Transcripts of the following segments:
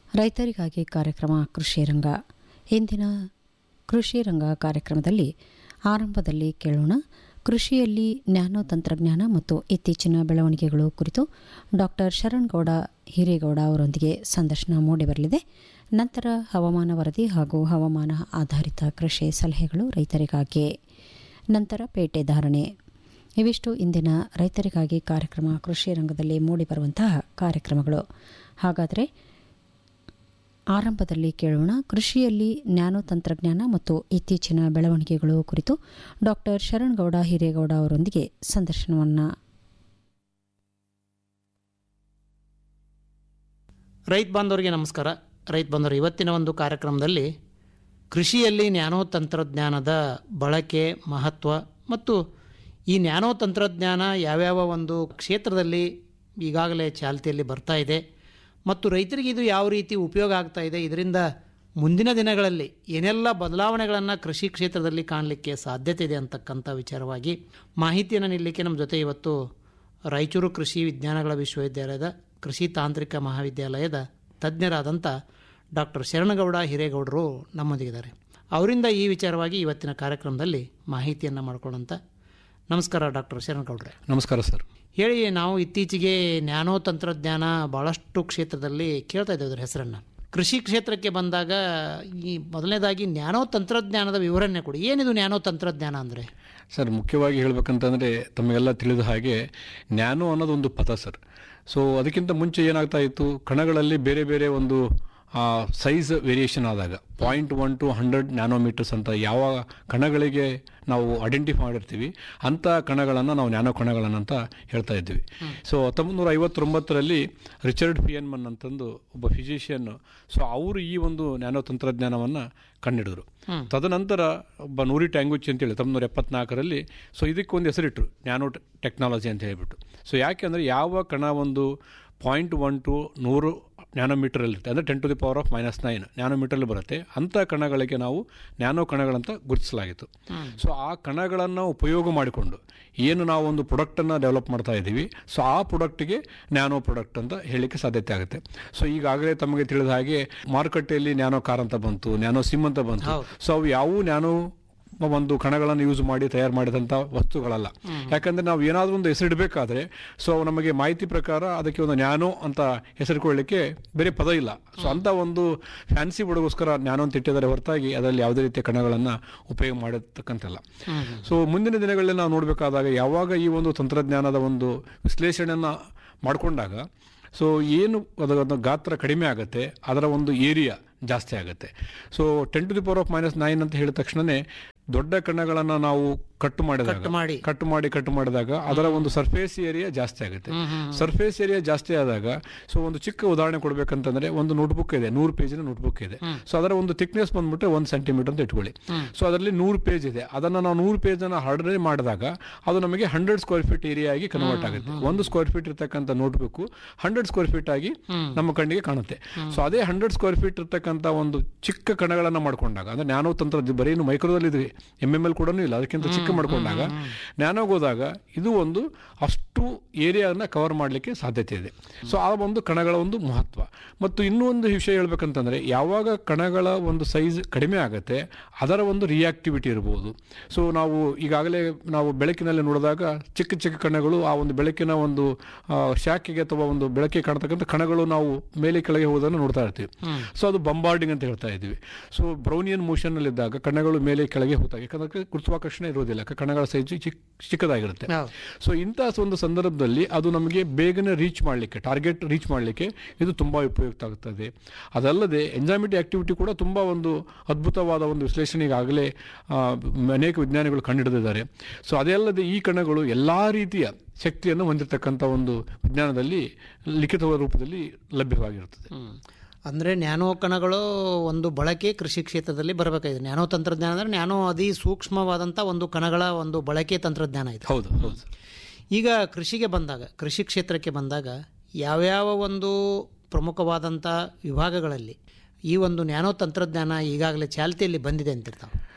ರೈತರಿಗಾಗಿ ಕಾರ್ಯಕ್ರಮ ಕೃಷಿ ರಂಗ ಇಂದಿನ ಕೃಷಿ ರಂಗ ಕಾರ್ಯಕ್ರಮದಲ್ಲಿ ಆರಂಭದಲ್ಲಿ ಕೇಳೋಣ ಕೃಷಿಯಲ್ಲಿ ನ್ಯಾನೋ ತಂತ್ರಜ್ಞಾನ ಮತ್ತು ಇತ್ತೀಚಿನ ಬೆಳವಣಿಗೆಗಳು ಕುರಿತು ಡಾಕ್ಟರ್ ಶರಣ್ಗೌಡ ಹಿರೇಗೌಡ ಅವರೊಂದಿಗೆ ಸಂದರ್ಶನ ಮೂಡಿಬರಲಿದೆ ನಂತರ ಹವಾಮಾನ ವರದಿ ಹಾಗೂ ಹವಾಮಾನ ಆಧಾರಿತ ಕೃಷಿ ಸಲಹೆಗಳು ರೈತರಿಗಾಗಿ ನಂತರ ಪೇಟೆ ಧಾರಣೆ ಇವಿಷ್ಟು ಇಂದಿನ ರೈತರಿಗಾಗಿ ಕಾರ್ಯಕ್ರಮ ಕೃಷಿ ರಂಗದಲ್ಲಿ ಮೂಡಿಬರುವಂತಹ ಕಾರ್ಯಕ್ರಮಗಳು ಹಾಗಾದರೆ ಆರಂಭದಲ್ಲಿ ಕೇಳೋಣ ಕೃಷಿಯಲ್ಲಿ ನ್ಯಾನೋ ತಂತ್ರಜ್ಞಾನ ಮತ್ತು ಇತ್ತೀಚಿನ ಬೆಳವಣಿಗೆಗಳು ಕುರಿತು ಡಾಕ್ಟರ್ ಶರಣ್ಗೌಡ ಹಿರೇಗೌಡ ಅವರೊಂದಿಗೆ ಸಂದರ್ಶನವನ್ನು ರೈತ ಬಾಂಧವರಿಗೆ ನಮಸ್ಕಾರ ರೈತ ಬಾಂಧವರು ಇವತ್ತಿನ ಒಂದು ಕಾರ್ಯಕ್ರಮದಲ್ಲಿ ಕೃಷಿಯಲ್ಲಿ ನ್ಯಾನೋ ತಂತ್ರಜ್ಞಾನದ ಬಳಕೆ ಮಹತ್ವ ಮತ್ತು ಈ ನ್ಯಾನೋ ತಂತ್ರಜ್ಞಾನ ಯಾವ್ಯಾವ ಒಂದು ಕ್ಷೇತ್ರದಲ್ಲಿ ಈಗಾಗಲೇ ಚಾಲ್ತಿಯಲ್ಲಿ ಬರ್ತಾ ಇದೆ ಮತ್ತು ರೈತರಿಗೆ ಇದು ಯಾವ ರೀತಿ ಉಪಯೋಗ ಆಗ್ತಾ ಇದೆ ಇದರಿಂದ ಮುಂದಿನ ದಿನಗಳಲ್ಲಿ ಏನೆಲ್ಲ ಬದಲಾವಣೆಗಳನ್ನು ಕೃಷಿ ಕ್ಷೇತ್ರದಲ್ಲಿ ಕಾಣಲಿಕ್ಕೆ ಸಾಧ್ಯತೆ ಇದೆ ಅಂತಕ್ಕಂಥ ವಿಚಾರವಾಗಿ ಮಾಹಿತಿಯನ್ನು ನೀಡಲಿಕ್ಕೆ ನಮ್ಮ ಜೊತೆ ಇವತ್ತು ರಾಯಚೂರು ಕೃಷಿ ವಿಜ್ಞಾನಗಳ ವಿಶ್ವವಿದ್ಯಾಲಯದ ಕೃಷಿ ತಾಂತ್ರಿಕ ಮಹಾವಿದ್ಯಾಲಯದ ತಜ್ಞರಾದಂಥ ಡಾಕ್ಟರ್ ಶರಣಗೌಡ ಹಿರೇಗೌಡರು ನಮ್ಮೊಂದಿಗಿದ್ದಾರೆ ಅವರಿಂದ ಈ ವಿಚಾರವಾಗಿ ಇವತ್ತಿನ ಕಾರ್ಯಕ್ರಮದಲ್ಲಿ ಮಾಹಿತಿಯನ್ನು ಮಾಡ್ಕೊಳ್ಳೋಂಥ ನಮಸ್ಕಾರ ಡಾಕ್ಟರ್ ಶರಣಗೌಡ್ರೆ ನಮಸ್ಕಾರ ಸರ್ ಹೇಳಿ ನಾವು ಇತ್ತೀಚೆಗೆ ನ್ಯಾನೋ ತಂತ್ರಜ್ಞಾನ ಭಾಳಷ್ಟು ಕ್ಷೇತ್ರದಲ್ಲಿ ಕೇಳ್ತಾ ಇದ್ದೇವೆ ಅದರ ಹೆಸರನ್ನು ಕೃಷಿ ಕ್ಷೇತ್ರಕ್ಕೆ ಬಂದಾಗ ಈ ಮೊದಲನೇದಾಗಿ ನ್ಯಾನೋ ತಂತ್ರಜ್ಞಾನದ ವಿವರಣೆ ಕೊಡಿ ಏನಿದು ನ್ಯಾನೋ ತಂತ್ರಜ್ಞಾನ ಅಂದರೆ ಸರ್ ಮುಖ್ಯವಾಗಿ ಹೇಳ್ಬೇಕಂತಂದರೆ ತಮಗೆಲ್ಲ ತಿಳಿದ ಹಾಗೆ ನ್ಯಾನೋ ಅನ್ನೋದು ಒಂದು ಪದ ಸರ್ ಸೊ ಅದಕ್ಕಿಂತ ಮುಂಚೆ ಏನಾಗ್ತಾ ಇತ್ತು ಕಣಗಳಲ್ಲಿ ಬೇರೆ ಬೇರೆ ಒಂದು ಸೈಜ್ ವೇರಿಯೇಷನ್ ಆದಾಗ point one to hundred nanometers ಅಂತ ಯಾವ ಕಣಗಳಿಗೆ ನಾವು ಐಡೆಂಟಿಫೈ ಮಾಡಿರ್ತೀವಿ ಅಂಥ ಕಣಗಳನ್ನು ನಾವು ನ್ಯಾನೋ ಕಣಗಳನ್ನು ಅಂತ ಹೇಳ್ತಾ ಇದ್ವಿ ಸೊ ಹತ್ತೊಂಬತ್ತು ನೂರ ಐವತ್ತೊಂಬತ್ತರಲ್ಲಿ ರಿಚರ್ಡ್ ಫಿಯನ್ಮನ್ ಅಂತಂದು ಒಬ್ಬ ಫಿಸಿಷಿಯನ್ ಸೊ ಅವರು ಈ ಒಂದು ನ್ಯಾನೋ ತಂತ್ರಜ್ಞಾನವನ್ನು ಕಂಡಿಡಿದ್ರು ತದನಂತರ ಒಬ್ಬ ನೂರಿ ಟ್ಯಾಂಗುಚಿ ಅಂತೇಳಿ ಹತ್ತೊಂಬತ್ತು ನೂರ ಎಪ್ಪತ್ನಾಲ್ಕರಲ್ಲಿ ಸೊ ಇದಕ್ಕೆ ಒಂದು ಹೆಸರಿಟ್ಟರು ನ್ಯಾನೋ ಟೆಕ್ನಾಲಜಿ ಅಂತ ಹೇಳ್ಬಿಟ್ಟು ಸೊ ಯಾಕೆ ಅಂದರೆ ಯಾವ ಕಣ ಒಂದು ಪಾಯಿಂಟ್ ಒನ್ ಟು ನೂರು ನ್ಯಾನೋಮೀಟರಲ್ಲಿರುತ್ತೆ ಅಂದರೆ ten to the power of minus nine ನ್ಯಾನೋಮೀಟರಲ್ಲಿ ಬರುತ್ತೆ ಅಂಥ ಕಣಗಳಿಗೆ ನಾವು ನ್ಯಾನೋ ಕಣಗಳಂತ ಗುರುತಿಸಲಾಗಿತ್ತು ಸೊ ಆ ಕಣಗಳನ್ನು ಉಪಯೋಗ ಮಾಡಿಕೊಂಡು ಏನು ನಾವು ಒಂದು ಪ್ರಾಡಕ್ಟನ್ನು ಡೆವಲಪ್ ಮಾಡ್ತಾ ಇದ್ದೀವಿ ಸೊ ಆ ಪ್ರಾಡಕ್ಟಿಗೆ ನ್ಯಾನೋ ಪ್ರಾಡಕ್ಟ್ ಅಂತ ಹೇಳಲಿಕ್ಕೆ ಸಾಧ್ಯತೆ ಆಗುತ್ತೆ ಸೊ ಈಗಾಗಲೇ ತಮಗೆ ತಿಳಿದ ಹಾಗೆ ಮಾರುಕಟ್ಟೆಯಲ್ಲಿ ನ್ಯಾನೋ ಕಾರ್ ಅಂತ ಬಂತು ನ್ಯಾನೋ ಸಿಮ್ ಅಂತ ಬಂತು ಸೊ ಅವು ಯಾವುವು ನ್ಯಾನೋ ಒಂದು ಕಣಗಳನ್ನು ಯೂಸ್ ಮಾಡಿ ತಯಾರು ಮಾಡಿದಂಥ ವಸ್ತುಗಳಲ್ಲ ಯಾಕಂದರೆ ನಾವು ಏನಾದರೂ ಒಂದು ಹೆಸರಿಡಬೇಕಾದ್ರೆ ಸೊ ನಮಗೆ ಮಾಹಿತಿ ಪ್ರಕಾರ ಅದಕ್ಕೆ ಒಂದು ನ್ಯಾನೋ ಅಂತ ಹೆಸರುಕೊಳ್ಳಿಕ್ಕೆ ಬೇರೆ ಪದ ಇಲ್ಲ ಸೊ ಅಂಥ ಒಂದು ಫ್ಯಾನ್ಸಿ ಬುಡಗೋಸ್ಕರ ನ್ಯಾನೋ ಅಂತ ಇಟ್ಟಿದ್ದಾರೆ ಹೊರತಾಗಿ ಅದರಲ್ಲಿ ಯಾವುದೇ ರೀತಿಯ ಕಣಗಳನ್ನು ಉಪಯೋಗ ಮಾಡಿರ್ತಕ್ಕಂತಿಲ್ಲ ಸೊ ಮುಂದಿನ ದಿನಗಳಲ್ಲಿ ನಾವು ನೋಡಬೇಕಾದಾಗ ಯಾವಾಗ ಈ ಒಂದು ತಂತ್ರಜ್ಞಾನದ ಒಂದು ವಿಶ್ಲೇಷಣೆಯನ್ನು ಮಾಡಿಕೊಂಡಾಗ ಸೊ ಏನು ಅದರ ಗಾತ್ರ ಕಡಿಮೆ ಆಗುತ್ತೆ ಅದರ ಒಂದು ಏರಿಯಾ ಜಾಸ್ತಿ ಆಗುತ್ತೆ so ten to the power of minus nine ಅಂತ ಹೇಳಿದ ತಕ್ಷಣವೇ ದೊಡ್ಡ ಕಣಗಳನ್ನು ನಾವು ಕಟ್ಟು ಮಾಡಿದಾಗ ಮಾಡಿ. ಕಟ್ಟು ಮಾಡಿ ಕಟ್ಟು ಮಾಡಿದಾಗ ಅದರ ಒಂದು ಸರ್ಫೇಸ್ ಏರಿಯಾ ಜಾಸ್ತಿ ಆಗುತ್ತೆ ಸರ್ಫೇಸ್ ಏರಿಯಾ ಜಾಸ್ತಿ ಆದಾಗ ಸೊ ಒಂದು ಚಿಕ್ಕ ಉದಾಹರಣೆ ಕೊಡ್ಬೇಕಂತಂದ್ರೆ ಒಂದು ನೋಟ್ಬುಕ್ ಇದೆ ನೂರು ಪೇಜಿನ ನೋಟ್ಬುಕ್ ಇದೆ ಸೊ ಅದರ ಒಂದು ಥಿಕ್ನೆಸ್ ಬಂದ್ಬಿಟ್ಟು ಒಂದು ಸೆಂಟಿಮೀಟರ್ ಅಂತ ಇಟ್ಕೊಳ್ಳಿ ಸೊ ಅದರಲ್ಲಿ ನೂರು ಪೇಜ್ ಇದೆ ಅದನ್ನು ನಾವು ನೂರು ಪೇಜನ್ನು ಹರ್ಡರ್ ಮಾಡಿದಾಗ ಅದು ನಮಗೆ ಹಂಡ್ರೆಡ್ ಸ್ಕ್ವೇರ್ ಫೀಟ್ ಏರಿಯಾ ಆಗಿ ಕನ್ವರ್ಟ್ ಆಗುತ್ತೆ ಒಂದು ಸ್ಕ್ವೇರ್ ಫೀಟ್ ಇರ್ತಕ್ಕಂಥ ನೋಟ್ಬುಕ್ ಹಂಡ್ರೆಡ್ ಸ್ಕ್ವೇರ್ ಫೀಟ್ ಆಗಿ ನಮ್ಮ ಕಣ್ಣಿಗೆ ಕಾಣುತ್ತೆ ಸೊ ಅದೇ ಹಂಡ್ರೆಡ್ ಸ್ಕ್ವೇರ್ ಫೀಟ್ ಇರ್ತಕ್ಕಂಥ ಒಂದು ಚಿಕ್ಕ ಕಣಗಳನ್ನು ಮಾಡ್ಕೊಂಡಾಗ ಅಂದ್ರೆ ನ್ಯಾನೋ ತಂತ್ರ ಬರೀ ಇನ್ನು ಮೈಕ್ರೋದಲ್ಲಿ ಇದೆ ಎಮ್ ಎಮ್ ಎಲ್ ಕೂಡ ಇಲ್ಲ ಅದಕ್ಕಿಂತ ಚಿಕ್ಕ ಮಾಡ್ಕೊಂಡಾಗ ನ್ಯಾನೋಗೆ ಹೋದಾಗ ಇದು ಒಂದು ಅಷ್ಟು ಏರಿಯಾನ ಕವರ್ ಮಾಡಲಿಕ್ಕೆ ಸಾಧ್ಯತೆ ಇದೆ ಸೊ ಆ ಒಂದು ಕಣಗಳ ಒಂದು ಮಹತ್ವ ಮತ್ತು ಇನ್ನೂ ಒಂದು ವಿಷಯ ಹೇಳ್ಬೇಕಂತಂದ್ರೆ ಯಾವಾಗ ಕಣಗಳ ಒಂದು ಸೈಜ್ ಕಡಿಮೆ ಆಗುತ್ತೆ ಅದರ ಒಂದು ರಿಯಾಕ್ಟಿವಿಟಿ ಇರ್ಬೋದು ಸೊ ನಾವು ಈಗಾಗಲೇ ನಾವು ಬೆಳಕಿನಲ್ಲಿ ನೋಡಿದಾಗ ಚಿಕ್ಕ ಚಿಕ್ಕ ಕಣಗಳು ಆ ಒಂದು ಬೆಳಕಿನ ಒಂದು ಆ, ಶಾಖೆಗೆ ಅಥವಾ ಒಂದು ಬೆಳಕಿಗೆ ಕಾಣತಕ್ಕಂಥ ಕಣಗಳು ನಾವು ಮೇಲೆ ಕೆಳಗೆ ಹೋಗೋದನ್ನು ನೋಡ್ತಾ ಇರ್ತೀವಿ ಸೊ ಅದು ಬಂಬಾರ್ಡಿಂಗ್ ಅಂತ ಹೇಳ್ತಾ ಇದ್ವಿ ಸೊ ಬ್ರೌನಿಯನ್ ಮೋಷನ್ನಲ್ಲಿದ್ದಾಗ ಕಣಗಳು ಮೇಲೆ ಕೆಳಗೆ ಹೋಗ್ತವೆ ಯಾಕಂದ್ರೆ ಗುರುತ್ವಾಕರ್ಷಣೆ ಇರೋದಿಲ್ಲ ಕ- ಕಣಗಳ ಸೈಜ್ ಚಿಕ್ಕ ಚಿಕ್ಕದಾಗಿರುತ್ತೆ ಹೌದು. ಸೊ ಇಂಥ ಒಂದು ಸಂದರ್ಭದಲ್ಲಿ ಅದು ನಮಗೆ ಬೇಗನೆ ರೀಚ್ ಮಾಡಲಿಕ್ಕೆ ಟಾರ್ಗೆಟ್ ರೀಚ್ ಮಾಡಲಿಕ್ಕೆ ಇದು ತುಂಬ ಉಪಯುಕ್ತ ಆಗುತ್ತದೆ ಅದಲ್ಲದೆ ಎಂಜಾಮಿಟಿ ಆಕ್ಟಿವಿಟಿ ಕೂಡ ತುಂಬ ಒಂದು ಅದ್ಭುತವಾದ ಒಂದು ವಿಶ್ಲೇಷಣೆ ಈಗಾಗಲೇ ಆ, ಅನೇಕ ವಿಜ್ಞಾನಿಗಳು ಕಂಡುಹಿಡಿದಿದ್ದಾರೆ ಸೊ ಅದೇ ಅಲ್ಲದೆ ಈ ಕಣಗಳು ಎಲ್ಲ ರೀತಿಯ ಶಕ್ತಿಯನ್ನು ಹೊಂದಿರತಕ್ಕಂಥ ಒಂದು ವಿಜ್ಞಾನದಲ್ಲಿ ಲಿಖಿತ ರೂಪದಲ್ಲಿ ಲಭ್ಯವಾಗಿರುತ್ತದೆ ಅಂದರೆ ನ್ಯಾನೋ ಕಣಗಳು ಒಂದು ಬಳಕೆ ಕೃಷಿ ಕ್ಷೇತ್ರದಲ್ಲಿ ಬರಬೇಕಾಗಿದೆ ನ್ಯಾನೋ ತಂತ್ರಜ್ಞಾನ ಅಂದರೆ ನ್ಯಾನೋ ಅತಿ ಸೂಕ್ಷ್ಮವಾದಂಥ ಒಂದು ಕಣಗಳ ಒಂದು ಬಳಕೆ ತಂತ್ರಜ್ಞಾನ ಇದೆ ಹೌದು ಹೌದು ಈಗ ಕೃಷಿಗೆ ಬಂದಾಗ ಕೃಷಿ ಕ್ಷೇತ್ರಕ್ಕೆ ಬಂದಾಗ ಯಾವ್ಯಾವ ಒಂದು ಪ್ರಮುಖವಾದಂಥ ವಿಭಾಗಗಳಲ್ಲಿ ಈ ಒಂದು ನ್ಯಾನೋ ತಂತ್ರಜ್ಞಾನ ಈಗಾಗಲೇ ಚಾಲ್ತಿಯಲ್ಲಿ ಬಂದಿದೆ ಅಂತಿರ್ತಾವೆ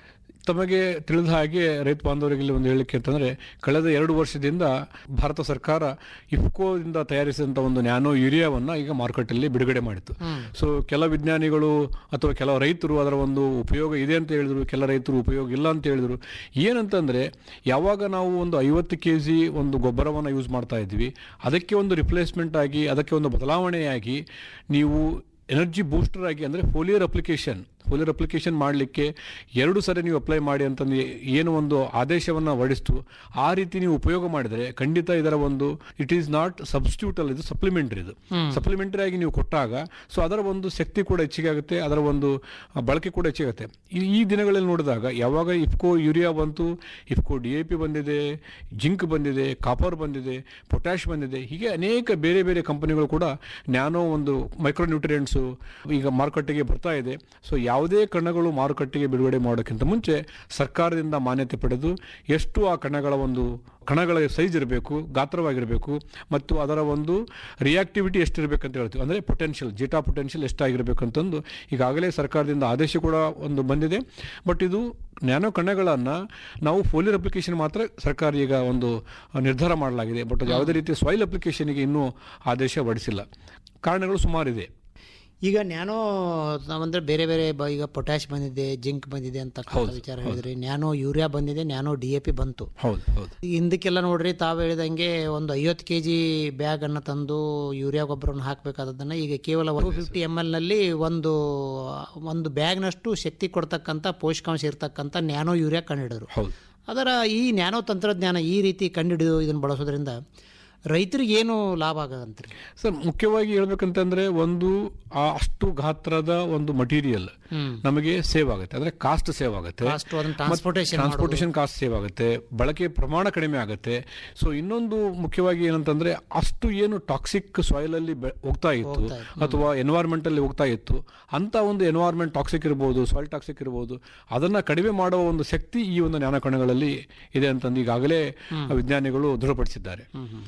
ತಮಗೆ ತಿಳಿದ ಹಾಗೆ ರೈತ ಬಾಂಧವರಿಗೆ ಇಲ್ಲಿ ಒಂದು ಹೇಳಿಕೆ ಅಂತಂದ್ರೆ ಕಳೆದ ಎರಡು ವರ್ಷದಿಂದ ಭಾರತ ಸರ್ಕಾರ ಇಫ್ಕೋದಿಂದ ತಯಾರಿಸಿದಂಥ ಒಂದು ನ್ಯಾನೋ ಯೂರಿಯಾವನ್ನ ಈಗ ಮಾರುಕಟ್ಟೆಯಲ್ಲಿ ಬಿಡುಗಡೆ ಮಾಡಿತು ಸೊ ಕೆಲ ವಿಜ್ಞಾನಿಗಳು ಅಥವಾ ಕೆಲವು ರೈತರು ಅದರ ಒಂದು ಉಪಯೋಗ ಇದೆ ಅಂತ ಹೇಳಿದ್ರು ಕೆಲ ರೈತರು ಉಪಯೋಗ ಇಲ್ಲ ಅಂತ ಹೇಳಿದ್ರು ಏನಂತಂದ್ರೆ ಯಾವಾಗ ನಾವು ಒಂದು ಐವತ್ತು ಕೆ ಜಿ ಒಂದು ಗೊಬ್ಬರವನ್ನು ಯೂಸ್ ಮಾಡ್ತಾ ಇದ್ವಿ ಅದಕ್ಕೆ ಒಂದು ರಿಪ್ಲೇಸ್ಮೆಂಟ್ ಆಗಿ ಅದಕ್ಕೆ ಒಂದು ಬದಲಾವಣೆಯಾಗಿ ನೀವು ಎನರ್ಜಿ ಬೂಸ್ಟರ್ ಆಗಿ ಅಂದರೆ ಫೋಲಿಯರ್ ಅಪ್ಲಿಕೇಶನ್ ಫೋಲಿಯರ್ ಅಪ್ಲಿಕೇಶನ್ ಮಾಡಲಿಕ್ಕೆ ಎರಡು ಸರಿ ನೀವು ಅಪ್ಲೈ ಮಾಡಿ ಅಂತಂದು ಏನು ಒಂದು ಆದೇಶವನ್ನು ಹೊರಡಿಸ್ತು ಆ ರೀತಿ ನೀವು ಉಪಯೋಗ ಮಾಡಿದರೆ ಖಂಡಿತ ಇದರ ಒಂದು ಇಟ್ ಈಸ್ ನಾಟ್ ಸಬ್ಸ್ಟಿಟ್ಯೂಟ್ ಅಲ್ಲ ಇದು ಸಪ್ಲಿಮೆಂಟರಿ ಇದು ಸಪ್ಲಿಮೆಂಟರಿ ಆಗಿ ನೀವು ಕೊಟ್ಟಾಗ ಸೊ ಅದರ ಒಂದು ಶಕ್ತಿ ಕೂಡ ಹೆಚ್ಚಿಗೆ ಆಗುತ್ತೆ ಅದರ ಒಂದು ಆ, ಬಳಕೆ ಕೂಡ ಹೆಚ್ಚಿಗೆ ಆಗುತ್ತೆ ಈ- ಈ ದಿನಗಳಲ್ಲಿ ನೋಡಿದಾಗ ಯಾವಾಗ ಇಫ್ಕೋ ಯೂರಿಯಾ ಬಂತು ಇಫ್ಕೋ ಡಿ ಎ ಪಿ ಬಂದಿದೆ ಜಿಂಕ್ ಬಂದಿದೆ ಕಾಪರ್ ಬಂದಿದೆ ಪೊಟ್ಯಾಶ್ ಬಂದಿದೆ ಹೀಗೆ ಅನೇಕ ಬೇರೆ ಬೇರೆ ಕಂಪನಿಗಳು ಕೂಡ ನ್ಯಾನೋ ಒಂದು ಮೈಕ್ರೋ ನ್ಯೂಟ್ರಿಯೆಂಟ್ಸು ಈಗ ಮಾರುಕಟ್ಟೆಗೆ ಬರ್ತಾ ಇದೆ ಸೊ ಯಾವುದೇ ಕಣಗಳು ಮಾರುಕಟ್ಟೆಗೆ ಬಿಡುಗಡೆ ಮಾಡೋಕ್ಕಿಂತ ಮುಂಚೆ ಸರ್ಕಾರದಿಂದ ಮಾನ್ಯತೆ ಪಡೆದು ಎಷ್ಟು ಆ ಕಣಗಳ ಒಂದು ಕಣಗಳ ಸೈಜ್ ಇರಬೇಕು ಗಾತ್ರವಾಗಿರಬೇಕು ಮತ್ತು ಅದರ ಒಂದು ರಿಯಾಕ್ಟಿವಿಟಿ ಎಷ್ಟಿರಬೇಕಂತ ಹೇಳ್ತೀವಿ ಅಂದರೆ ಪೊಟೆನ್ಷಿಯಲ್ ಜೀಟಾ ಪೊಟೆನ್ಷಿಯಲ್ ಎಷ್ಟಾಗಿರಬೇಕು ಅಂತಂದು ಈಗಾಗಲೇ ಸರ್ಕಾರದಿಂದ ಆದೇಶ ಕೂಡ ಒಂದು ಬಂದಿದೆ ಬಟ್ ಇದು ನ್ಯಾನೋ ಕಣಗಳನ್ನು ನಾವು ಫೋಲಿಯರ್ ಅಪ್ಲಿಕೇಶನ್ ಮಾತ್ರ ಸರ್ಕಾರ ಈಗ ಒಂದು ನಿರ್ಧಾರ ಮಾಡಲಾಗಿದೆ ಬಟ್ ಯಾವುದೇ ರೀತಿಯ ಸಾಯಿಲ್ ಅಪ್ಲಿಕೇಶನ್ಗೆ ಇನ್ನೂ ಆದೇಶ ಹೊರಡಿಸಿಲ್ಲ ಕಾರಣಗಳು ಸುಮಾರಿದೆ ಈಗ ನ್ಯಾನೋ ನಾವಂದ್ರೆ ಬೇರೆ ಬೇರೆ ಬ- ಈಗ ಪೊಟ್ಯಾಶ್ ಬಂದಿದೆ ಜಿಂಕ್ ಬಂದಿದೆ ಅಂತ ವಿಚಾರ ಹೇಳಿದ್ರಿ ನ್ಯಾನೋ ಯೂರಿಯಾ ಬಂದಿದೆ ನ್ಯಾನೋ ಡಿ ಎ ಪಿ ಬಂತು ಹೌದು ಹೌದು ಹಿಂದಕ್ಕೆಲ್ಲ ನೋಡ್ರಿ ತಾವು ಹೇಳಿದಂಗೆ ಒಂದು ಐವತ್ತು ಕೆ ಜಿ ಬ್ಯಾಗ್ ಅನ್ನ ತಂದು ಯೂರಿಯಾ ಗೊಬ್ಬರವನ್ನು ಹಾಕಬೇಕಾದದನ್ನ ಈಗ ಕೇವಲ ಟೂ ಫಿಫ್ಟಿ ಎಮ್ ಎಲ್ ನಲ್ಲಿ ಒಂದು ಒಂದು ಬ್ಯಾಗ್ನಷ್ಟು ಶಕ್ತಿ ಕೊಡ್ತಕ್ಕಂಥ ಪೋಷಕಾಂಶ ಇರ್ತಕ್ಕಂಥ ನ್ಯಾನೋ ಯೂರಿಯಾ ಕಂಡುಹಿಡಿದ್ರು ಹೌದು ಅದರ ಈ ನ್ಯಾನೋ ತಂತ್ರಜ್ಞಾನ ಈ ರೀತಿ ಕಂಡುಹಿಡಿದು ಇದನ್ನು ಬಳಸೋದ್ರಿಂದ ರೈತರಿಗೆ ಏನು ಲಾಭ ಆಗದಂತ್ರಿ ಸರ್ ಮುಖ್ಯವಾಗಿ ಹೇಳ್ಬೇಕಂತಂದ್ರೆ ಒಂದು ಆ ಅಷ್ಟು ಗಾತ್ರದ ಒಂದು ಮಟೀರಿಯಲ್ ನಮಗೆ ಸೇವ್ ಆಗುತ್ತೆ ಅಂದ್ರೆ ಕಾಸ್ಟ್ ಸೇವ್ ಆಗುತ್ತೆ ಕಾಸ್ಟ್ ಅದನ್ನ ಟ್ರಾನ್ಸ್ಪೋರ್ಟೇಷನ್ ಟ್ರಾನ್ಸ್ಪೋರ್ಟೇಷನ್ ಕಾಸ್ಟ್ ಸೇವ್ ಆಗುತ್ತೆ ಬಳಕೆ ಪ್ರಮಾಣ ಕಡಿಮೆ ಆಗುತ್ತೆ ಸೊ ಇನ್ನೊಂದು ಮುಖ್ಯವಾಗಿ ಏನಂತಂದ್ರೆ ಅಷ್ಟು ಏನು ಟಾಕ್ಸಿಕ್ ಸಾಯಿಲ್ ಅಲ್ಲಿ ಬೆ- ಹೋಗ್ತಾ ಇತ್ತು ಅಥವಾ ಎನ್ವೈರ್ಮೆಂಟ್ ಅಲ್ಲಿ ಹೋಗ್ತಾ ಇತ್ತು ಅಂತ ಒಂದು ಎನ್ವೈರ್ಮೆಂಟ್ ಟಾಕ್ಸಿಕ್ ಇರ್ಬೋದು ಸಾಯಿಲ್ ಟಾಕ್ಸಿಕ್ ಇರ್ಬೋದು ಅದನ್ನ ಕಡಿಮೆ ಮಾಡುವ ಒಂದು ಶಕ್ತಿ ಈ ಒಂದು ಜ್ಞಾನಕಣಗಳಲ್ಲಿ ಇದೆ ಅಂತಂದು ಈಗಾಗಲೇ ವಿಜ್ಞಾನಿಗಳು ದೃಢಪಡಿಸಿದ್ದಾರೆ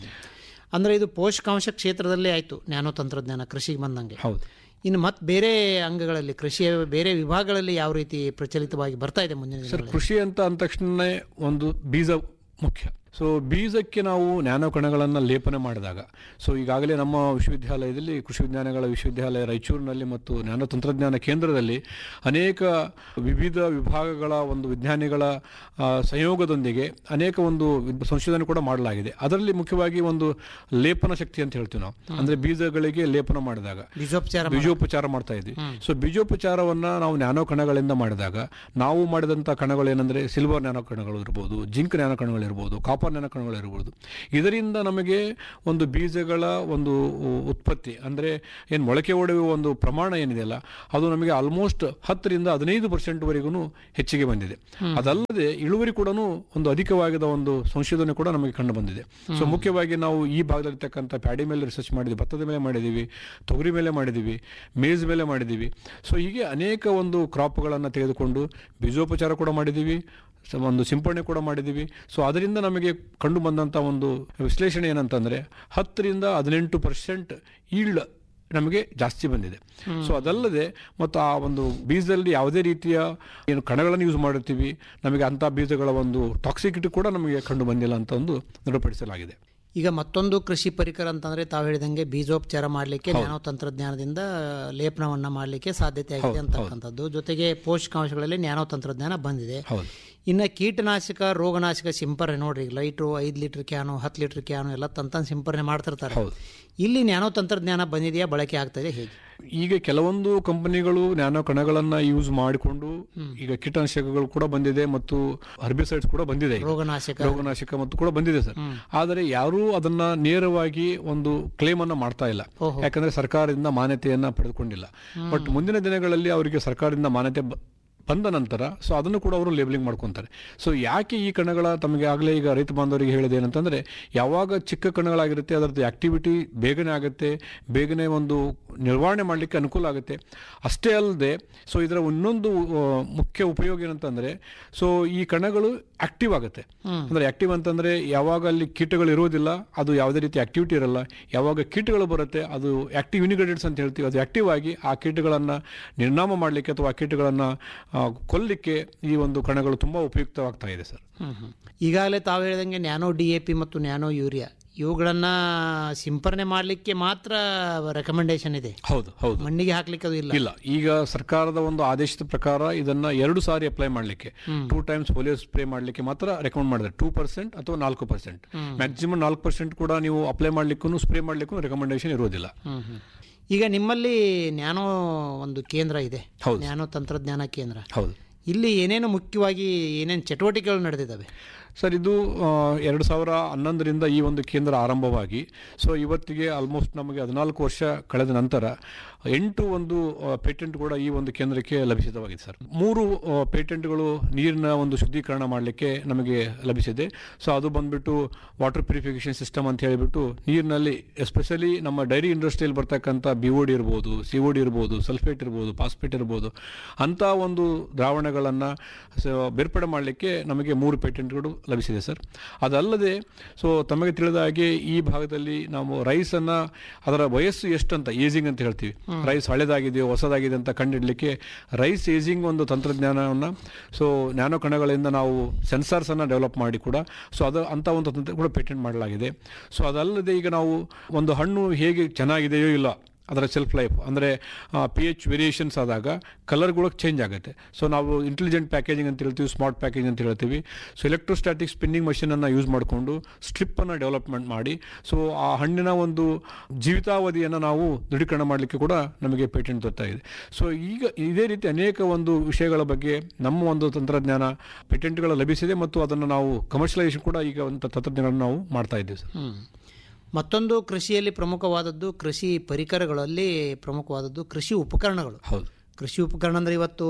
ಅಂದ್ರೆ ಇದು ಪೋಷಕಾಂಶ ಕ್ಷೇತ್ರದಲ್ಲೇ ಆಯ್ತು ನ್ಯಾನೋ ತಂತ್ರಜ್ಞಾನ ಕೃಷಿಗೆ ಬಂದಂಗೆ ಹೌದು ಇನ್ನು ಮತ್ತೆ ಬೇರೆ ಅಂಗಗಳಲ್ಲಿ ಕೃಷಿಯ ಬೇರೆ ವಿಭಾಗಗಳಲ್ಲಿ ಯಾವ ರೀತಿ ಪ್ರಚಲಿತವಾಗಿ ಬರ್ತಾ ಇದೆ ಮುಂದಿನ ಸರ್ ದಿನಗಳಲ್ಲಿ ಕೃಷಿ ಅಂತ ಅಂದ ತಕ್ಷಣ ಒಂದು ಬೀಜ ಮುಖ್ಯ ಸೊ ಬೀಜಕ್ಕೆ ನಾವು ನ್ಯಾನೋ ಕಣಗಳನ್ನು ಲೇಪನ ಮಾಡಿದಾಗ ಸೊ ಈಗಾಗಲೇ ನಮ್ಮ ವಿಶ್ವವಿದ್ಯಾಲಯದಲ್ಲಿ ಕೃಷಿ ವಿಜ್ಞಾನಗಳ ವಿಶ್ವವಿದ್ಯಾಲಯ ರಾಯಚೂರಿನಲ್ಲಿ ಮತ್ತು ನ್ಯಾನೋ ತಂತ್ರಜ್ಞಾನ ಕೇಂದ್ರದಲ್ಲಿ ಅನೇಕ ವಿವಿಧ ವಿಭಾಗಗಳ ಒಂದು ವಿಜ್ಞಾನಿಗಳ ಆ, ಸಂಯೋಗದೊಂದಿಗೆ ಅನೇಕ ಒಂದು ವಿದ್- ಸಂಶೋಧನೆ ಕೂಡ ಮಾಡಲಾಗಿದೆ ಅದರಲ್ಲಿ ಮುಖ್ಯವಾಗಿ ಒಂದು ಲೇಪನ ಶಕ್ತಿ ಅಂತ ಹೇಳ್ತೀವಿ ನಾವು ಅಂದ್ರೆ ಬೀಜಗಳಿಗೆ ಲೇಪನ ಮಾಡಿದಾಗ ಬೀಜೋಪಚಾರ ಬೀಜೋಪಚಾರ ಮಾಡ್ತಾ ಇದ್ವಿ ಸೊ ಬೀಜೋಪಚಾರವನ್ನ ನಾವು ನ್ಯಾನೋ ಕಣಗಳಿಂದ ಮಾಡಿದಾಗ ನಾವು ಮಾಡಿದಂಥ ಕಣಗಳು ಏನಂದ್ರೆ ಸಿಲ್ವರ್ ನ್ಯಾನೋ ಕಣಗಳು ಇರ್ಬೋದು ಜಿಂಕ್ ನ್ಯಾನೋ ಕಣಗಳು ಇರ್ಬೋದು ಕಾಪರ್ ನ್ಯಾನೋ ಕಣಗಳು ಇರ್ಬೋದು ಇದರಿಂದ ನಮಗೆ ಒಂದು ಬೀಜಗಳ ಒಂದು ಉತ್ಪತ್ತಿ ಅಂದ್ರೆ ಏನು ಮೊಳಕೆ ಒಡೆಯುವ ಒಂದು ಪ್ರಮಾಣ ಏನಿದೆಯಲ್ಲ ಅದು ನಮಗೆ ಆಲ್ಮೋಸ್ಟ್ ಹತ್ತರಿಂದ ಹದಿನೈದು ಪರ್ಸೆಂಟ್ವರೆಗೂ ಹೆಚ್ಚಿಗೆ ಬಂದಿದೆ ಅದಲ್ಲದೆ ಇಳುವರಿ ಕೂಡ ಒಂದು ಅಧಿಕವಾದ ಒಂದು ಸಂಶೋಧನೆ ಕೂಡ ನಮಗೆ ಕಂಡು ಬಂದಿದೆ ಸೊ ಮುಖ್ಯವಾಗಿ ನಾವು ಈ ಭಾಗದಲ್ಲಿರ್ತಕ್ಕಂಥ ಪ್ಯಾಡಿ ಮೇಲೆ ರಿಸರ್ಚ್ ಮಾಡಿದ್ವಿ ಭತ್ತದ ಮೇಲೆ ಮಾಡಿದ್ದೀವಿ ತೊಗರಿ ಮೇಲೆ ಮಾಡಿದ್ದೀವಿ ಮೇಜ್ ಮೇಲೆ ಮಾಡಿದ್ದೀವಿ ಸೊ ಹೀಗೆ ಅನೇಕ ಒಂದು ಕ್ರಾಪ್ಗಳನ್ನು ತೆಗೆದುಕೊಂಡು ಬೀಜೋಪಚಾರ ಕೂಡ ಮಾಡಿದ್ದೀವಿ ಸ- ಒಂದು ಸಿಂಪಡಣೆ ಕೂಡ ಮಾಡಿದ್ದೀವಿ ಸೊ ಅದರಿಂದ ನಮಗೆ ಕಂಡು ಬಂದಂಥ ಒಂದು ವಿಶ್ಲೇಷಣೆ ಏನಂತಂದರೆ ಹತ್ತರಿಂದ ಹದಿನೆಂಟು ಪರ್ಸೆಂಟ್ ಈಲ್ಡ್ ನಮಗೆ ಜಾಸ್ತಿ ಬಂದಿದೆ ಸೊ ಅದಲ್ಲದೆ ಮತ್ತು ಆ ಒಂದು ಬೀಜದಲ್ಲಿ ಯಾವುದೇ ರೀತಿಯ ಏನು ಕಣಗಳನ್ನು ಯೂಸ್ ಮಾಡಿರ್ತೀವಿ ನಮಗೆ ಅಂಥ ಬೀಜಗಳ ಒಂದು ಟಾಕ್ಸಿಸಿಟಿ ಕೂಡ ನಮಗೆ ಕಂಡು ಬಂದಿಲ್ಲ ಅಂತ ಒಂದು ದೃಢಪಡಿಸಲಾಗಿದೆ ಈಗ ಮತ್ತೊಂದು ಕೃಷಿ ಪರಿಕರ ಅಂತಂದ್ರೆ ತಾವು ಹೇಳಿದಂಗೆ ಬೀಜೋಪಚಾರ ಮಾಡಲಿಕ್ಕೆ ನ್ಯಾನೋ ತಂತ್ರಜ್ಞಾನದಿಂದ ಲೇಪನವನ್ನ ಮಾಡಲಿಕ್ಕೆ ಸಾಧ್ಯತೆ ಆಗಿದೆ ಅಂತಕ್ಕಂಥದ್ದು ಜೊತೆಗೆ ಪೋಷಕಾಂಶಗಳಲ್ಲಿ ನ್ಯಾನೋ ತಂತ್ರಜ್ಞಾನ ಬಂದಿದೆ ಹೌದು ಇನ್ನು ಕೀಟನಾಶಕ ರೋಗನಾಶಕ ಸಿಂಪರಣೆ ನೋಡ್ರಿ ಲೈಟ್ರು ಐದು ಲೀಟರ್ ಕ್ಯಾನು ಹತ್ತು ಲೀಟರ್ ಕ್ಯಾನು ಎಲ್ಲ ತಂತನ್ ಸಿಂಪರಣೆ ಮಾಡ್ತಿರ್ತಾರೆ ಹೌದು. ಇಲ್ಲಿ ನ್ಯಾನೋ ತಂತ್ರಜ್ಞಾನ ಬಂದಿದೆಯಾ ಬಳಕೆ ಆಗ್ತದೆ ಹೇಗೆ ಈಗ ಕೆಲವೊಂದು ಕಂಪನಿಗಳು ನ್ಯಾನೋ ಕಣಗಳನ್ನ ಯೂಸ್ ಮಾಡಿಕೊಂಡು ಈಗ ಕೀಟನಾಶಕಗಳು ಕೂಡ ಬಂದಿದೆ ಮತ್ತು ಹರ್ಬಿಸೈಡ್ಸ್ ಕೂಡ ಬಂದಿದೆ ಈಗ. ರೋಗನಾಶಕ ರೋಗನಾಶಕ ಮತ್ತು ಕೂಡ ಬಂದಿದೆ ಸರ್ ಆದರೆ ಯಾರೂ ಅದನ್ನ ನೇರವಾಗಿ ಒಂದು ಕ್ಲೇಮ್ ಅನ್ನ ಮಾಡ್ತಾ ಇಲ್ಲ ಯಾಕಂದ್ರೆ ಸರ್ಕಾರದಿಂದ ಮಾನ್ಯತೆಯನ್ನ ಪಡೆದುಕೊಂಡಿಲ್ಲ ಬಟ್ ಮುಂದಿನ ದಿನಗಳಲ್ಲಿ ಅವರಿಗೆ ಸರ್ಕಾರದಿಂದ ಮಾನ್ಯತೆ ಬ- ಬಂದ ನಂತರ ಸೊ ಅದನ್ನು ಕೂಡ ಅವರು ಲೇಬಲಿಂಗ್ ಮಾಡ್ಕೊತಾರೆ ಸೊ ಯಾಕೆ ಈ ಕಣಗಳ ತಮಗೆ ಆಗಲೇ ಈಗ ರೈತ ಬಾಂಧವರಿಗೆ ಹೇಳಿದೆ ಏನಂತಂದ್ರೆ ಯಾವಾಗ ಚಿಕ್ಕ ಕಣಗಳಾಗಿರುತ್ತೆ ಅದರದ್ದು ಆಕ್ಟಿವಿಟಿ ಬೇಗನೆ ಆಗುತ್ತೆ ಬೇಗನೆ ಒಂದು ನಿರ್ವಹಣೆ ಮಾಡಲಿಕ್ಕೆ ಅನುಕೂಲ ಆಗುತ್ತೆ ಅಷ್ಟೇ ಅಲ್ಲದೆ ಸೊ ಇದರ ಇನ್ನೊಂದು ಆ, ಮುಖ್ಯ ಉಪಯೋಗ ಏನಂತಂದರೆ ಸೊ ಈ ಕಣಗಳು ಆಕ್ಟಿವ್ ಆಗುತ್ತೆ ಅಂದರೆ ಆಕ್ಟಿವ್ ಅಂತಂದರೆ ಯಾವಾಗ ಅಲ್ಲಿ ಕೀಟಗಳು ಇರೋದಿಲ್ಲ ಅದು ಯಾವುದೇ ರೀತಿ ಆಕ್ಟಿವಿಟಿ ಇರಲ್ಲ ಯಾವಾಗ ಕೀಟಗಳು ಬರುತ್ತೆ ಅದು ಆಕ್ಟಿವ್ ಯುನಿಗ್ರೇಟೆಡ್ಸ್ ಅಂತ ಹೇಳ್ತೀವಿ ಅದು ಆಕ್ಟಿವ್ ಆಗಿ ಆ ಕೀಟಗಳನ್ನು ನಿರ್ನಾಮ ಮಾಡಲಿಕ್ಕೆ ಅಥವಾ ಆ ಕೀಟಗಳನ್ನು ಕೊಲ್ಲಲಿಕ್ಕೆ ಈ ಒಂದು ಕಣಗಳು ತುಂಬ ಉಪಯುಕ್ತವಾಗ್ತಾ ಇದೆ ಸರ್ ಹ್ಮ್ ಹ್ಮ್. ಈಗಾಗಲೇ ತಾವು ಹೇಳಿದಂಗೆ ನ್ಯಾನೋ ಡಿ ಎ ಪಿ ಮತ್ತು ನ್ಯಾನೋ ಯೂರಿಯಾ ಇವುಗಳನ್ನು ಸಿಂಪರಣೆ ಮಾಡಲಿಕ್ಕೆ ಮಾತ್ರ ರೆಕಮೆಂಡೇಶನ್ ಇದೆ ಹೌದು ಹೌದು ಮಣ್ಣಿಗೆ ಹಾಕ್ಲಿಕ್ಕೆ ಅದು ಇಲ್ಲ ಇಲ್ಲ ಈಗ ಸರ್ಕಾರದ ಒಂದು ಆದೇಶದ ಪ್ರಕಾರ ಇದನ್ನ ಎರಡು ಸಾರಿ ಅಪ್ಲೈ ಮಾಡಲಿಕ್ಕೆ ಟೂ ಟೈಮ್ಸ್ ಪೋಲಿಯೋ ಸ್ಪ್ರೇ ಮಾಡಲಿಕ್ಕೆ ಮಾತ್ರ ರೆಕಮೆಂಡ್ ಮಾಡಿದ್ದಾರೆ ಟೂ ಪರ್ಸೆಂಟ್ ಅಥವಾ ನಾಲ್ಕು ಪರ್ಸೆಂಟ್ ಮ್ಯಾಕ್ಸಿಮಮ್ ನಾಲ್ಕು ಪರ್ಸೆಂಟ್ ಕೂಡ ನೀವು ಅಪ್ಲೈ ಮಾಡಲಿಕ್ಕೂ ಸ್ಪ್ರೇ ಮಾಡಲಿಕ್ಕೂ ರೆಕಮೆಂಡೇಶನ್ ಇರೋದಿಲ್ಲ ಹ್ಮ್ ಹ್ಮ್. ಈಗ ನಿಮ್ಮಲ್ಲಿ ನ್ಯಾನೋ ಒಂದು ಕೇಂದ್ರ ಇದೆ ಹೌದು. ನ್ಯಾನೋ ತಂತ್ರಜ್ಞಾನ ಕೇಂದ್ರ ಹೌದು ಇಲ್ಲಿ ಏನೇನು ಮುಖ್ಯವಾಗಿ ಏನೇನು ಚಟುವಟಿಕೆಗಳು ನಡೆದಿದ್ದಾವೆ ಸರ್ ಇದು ಆ, ಎರಡು ಸಾವಿರ ಹನ್ನೊಂದರಿಂದ ಈ ಒಂದು ಕೇಂದ್ರ ಆರಂಭವಾಗಿ ಸೊ ಇವತ್ತಿಗೆ ಆಲ್ಮೋಸ್ಟ್ ನಮಗೆ ಹದಿನಾಲ್ಕು ವರ್ಷ ಕಳೆದ ನಂತರ ಎಂಟು ಒಂದು ಪೇಟೆಂಟ್ ಕೂಡ ಈ ಒಂದು ಕೇಂದ್ರಕ್ಕೆ ಲಭಿಸಿತವಾಗಿದೆ ಸರ್ ಮೂರು ಆ, ಪೇಟೆಂಟ್ಗಳು ನೀರಿನ ಒಂದು ಶುದ್ಧೀಕರಣ ಮಾಡಲಿಕ್ಕೆ ನಮಗೆ ಲಭಿಸಿದೆ ಸೊ ಅದು ಬಂದ್ಬಿಟ್ಟು ವಾಟರ್ ಪ್ಯೂರಿಫಿಕೇಷನ್ ಸಿಸ್ಟಮ್ ಅಂತ ಹೇಳಿಬಿಟ್ಟು ನೀರಿನಲ್ಲಿ ಎಸ್ಪೆಷಲಿ ನಮ್ಮ ಡೈರಿ ಇಂಡಸ್ಟ್ರಿಯಲ್ಲಿ ಬರ್ತಕ್ಕಂಥ ಬಿ ಒ ಡಿ ಇರ್ಬೋದು ಸಿ ಒ ಡಿ ಇರ್ಬೋದು ಸಲ್ಫೇಟ್ ಇರ್ಬೋದು ಫಾಸ್ಫೇಟ್ ಇರ್ಬೋದು ಅಂಥ ಒಂದು ದ್ರಾವಣಗಳನ್ನು ಬೇರ್ಪಡೆ ಮಾಡಲಿಕ್ಕೆ ನಮಗೆ ಮೂರು ಪೇಟೆಂಟ್ಗಳು ಲಭಿಸಿದೆ ಸರ್ ಅದಲ್ಲದೆ ಸೊ ತಮಗೆ ತಿಳಿದ ಹಾಗೆ ಈ ಭಾಗದಲ್ಲಿ ನಾವು ರೈಸನ್ನು ಅದರ ವಯಸ್ಸು ಎಷ್ಟಂತ ಏಜಿಂಗ್ ಅಂತ ಹೇಳ್ತೀವಿ ರೈಸ್ ಹಳೆದಾಗಿದೆಯೋ ಹೊಸದಾಗಿದೆ ಅಂತ ಕಂಡುಹಿಡಲಿಕ್ಕೆ ರೈಸ್ ಏಜಿಂಗ್ ಒಂದು ತಂತ್ರಜ್ಞಾನವನ್ನು ಸೊ ನ್ಯಾನೋ ಕಣಗಳಿಂದ ನಾವು ಸೆನ್ಸಾರ್ಸನ್ನು ಡೆವಲಪ್ ಮಾಡಿ ಕೂಡ ಸೊ ಅದು ಅಂಥ ಒಂದು ತಂತ್ರ ಕೂಡ ಪೇಟೆಂಟ್ ಮಾಡಲಾಗಿದೆ ಸೊ ಅದಲ್ಲದೆ ಈಗ ನಾವು ಒಂದು ಹಣ್ಣು ಹೇಗೆ ಚೆನ್ನಾಗಿದೆಯೋ ಇಲ್ಲ ಅದರ ಸೆಲ್ಫ್ ಲೈಫ್ ಅಂದರೆ ಪಿ ಎಚ್ ವೇರಿಯೇಷನ್ಸ್ ಆದಾಗ ಕಲರ್ಗಳು ಚೇಂಜ್ ಆಗುತ್ತೆ ಸೊ ನಾವು ಇಂಟೆಲಿಜೆಂಟ್ ಪ್ಯಾಕೇಜಿಂಗ್ ಅಂತ ಹೇಳ್ತೀವಿ ಸ್ಮಾರ್ಟ್ ಪ್ಯಾಕೇಜಿಂಗ್ ಅಂತ ಹೇಳ್ತೀವಿ ಸೊ ಎಲೆಕ್ಟ್ರೋಸ್ಟ್ಯಾಟಿಕ್ ಸ್ಪಿನ್ನಿಂಗ್ ಮಷೀನನ್ನು ಯೂಸ್ ಮಾಡಿಕೊಂಡು ಸ್ಟ್ರಿಪ್ಪನ್ನು ಡೆವಲಪ್ಮೆಂಟ್ ಮಾಡಿ ಸೊ ಆ ಹಣ್ಣಿನ ಒಂದು ಜೀವಿತಾವಧಿಯನ್ನು ನಾವು ದೃಢೀಕರಣ ಮಾಡಲಿಕ್ಕೆ ಕೂಡ ನಮಗೆ ಪೇಟೆಂಟ್ ದೊರೆತಾ ಇದೆ ಸೊ ಈಗ ಇದೇ ರೀತಿ ಅನೇಕ ಒಂದು ವಿಷಯಗಳ ಬಗ್ಗೆ ನಮ್ಮ ಒಂದು ತಂತ್ರಜ್ಞಾನ ಪೇಟೆಂಟ್ಗಳು ಲಭಿಸಿದೆ ಮತ್ತು ಅದನ್ನು ನಾವು ಕಮರ್ಷಿಯಲೈಸೇಷನ್ ಕೂಡ ಈಗ ಒಂದು ತಂತ್ರಜ್ಞಾನಗಳನ್ನು ನಾವು ಮಾಡ್ತಾ ಇದ್ದೇವೆ ಸರ್ ಹ್ಮ್. ಮತ್ತೊಂದು ಕೃಷಿಯಲ್ಲಿ ಪ್ರಮುಖವಾದದ್ದು ಕೃಷಿ ಪರಿಕರಗಳಲ್ಲಿ ಪ್ರಮುಖವಾದದ್ದು ಕೃಷಿ ಉಪಕರಣಗಳು ಹೌದು ಕೃಷಿ ಉಪಕರಣ ಅಂದ್ರೆ ಇವತ್ತು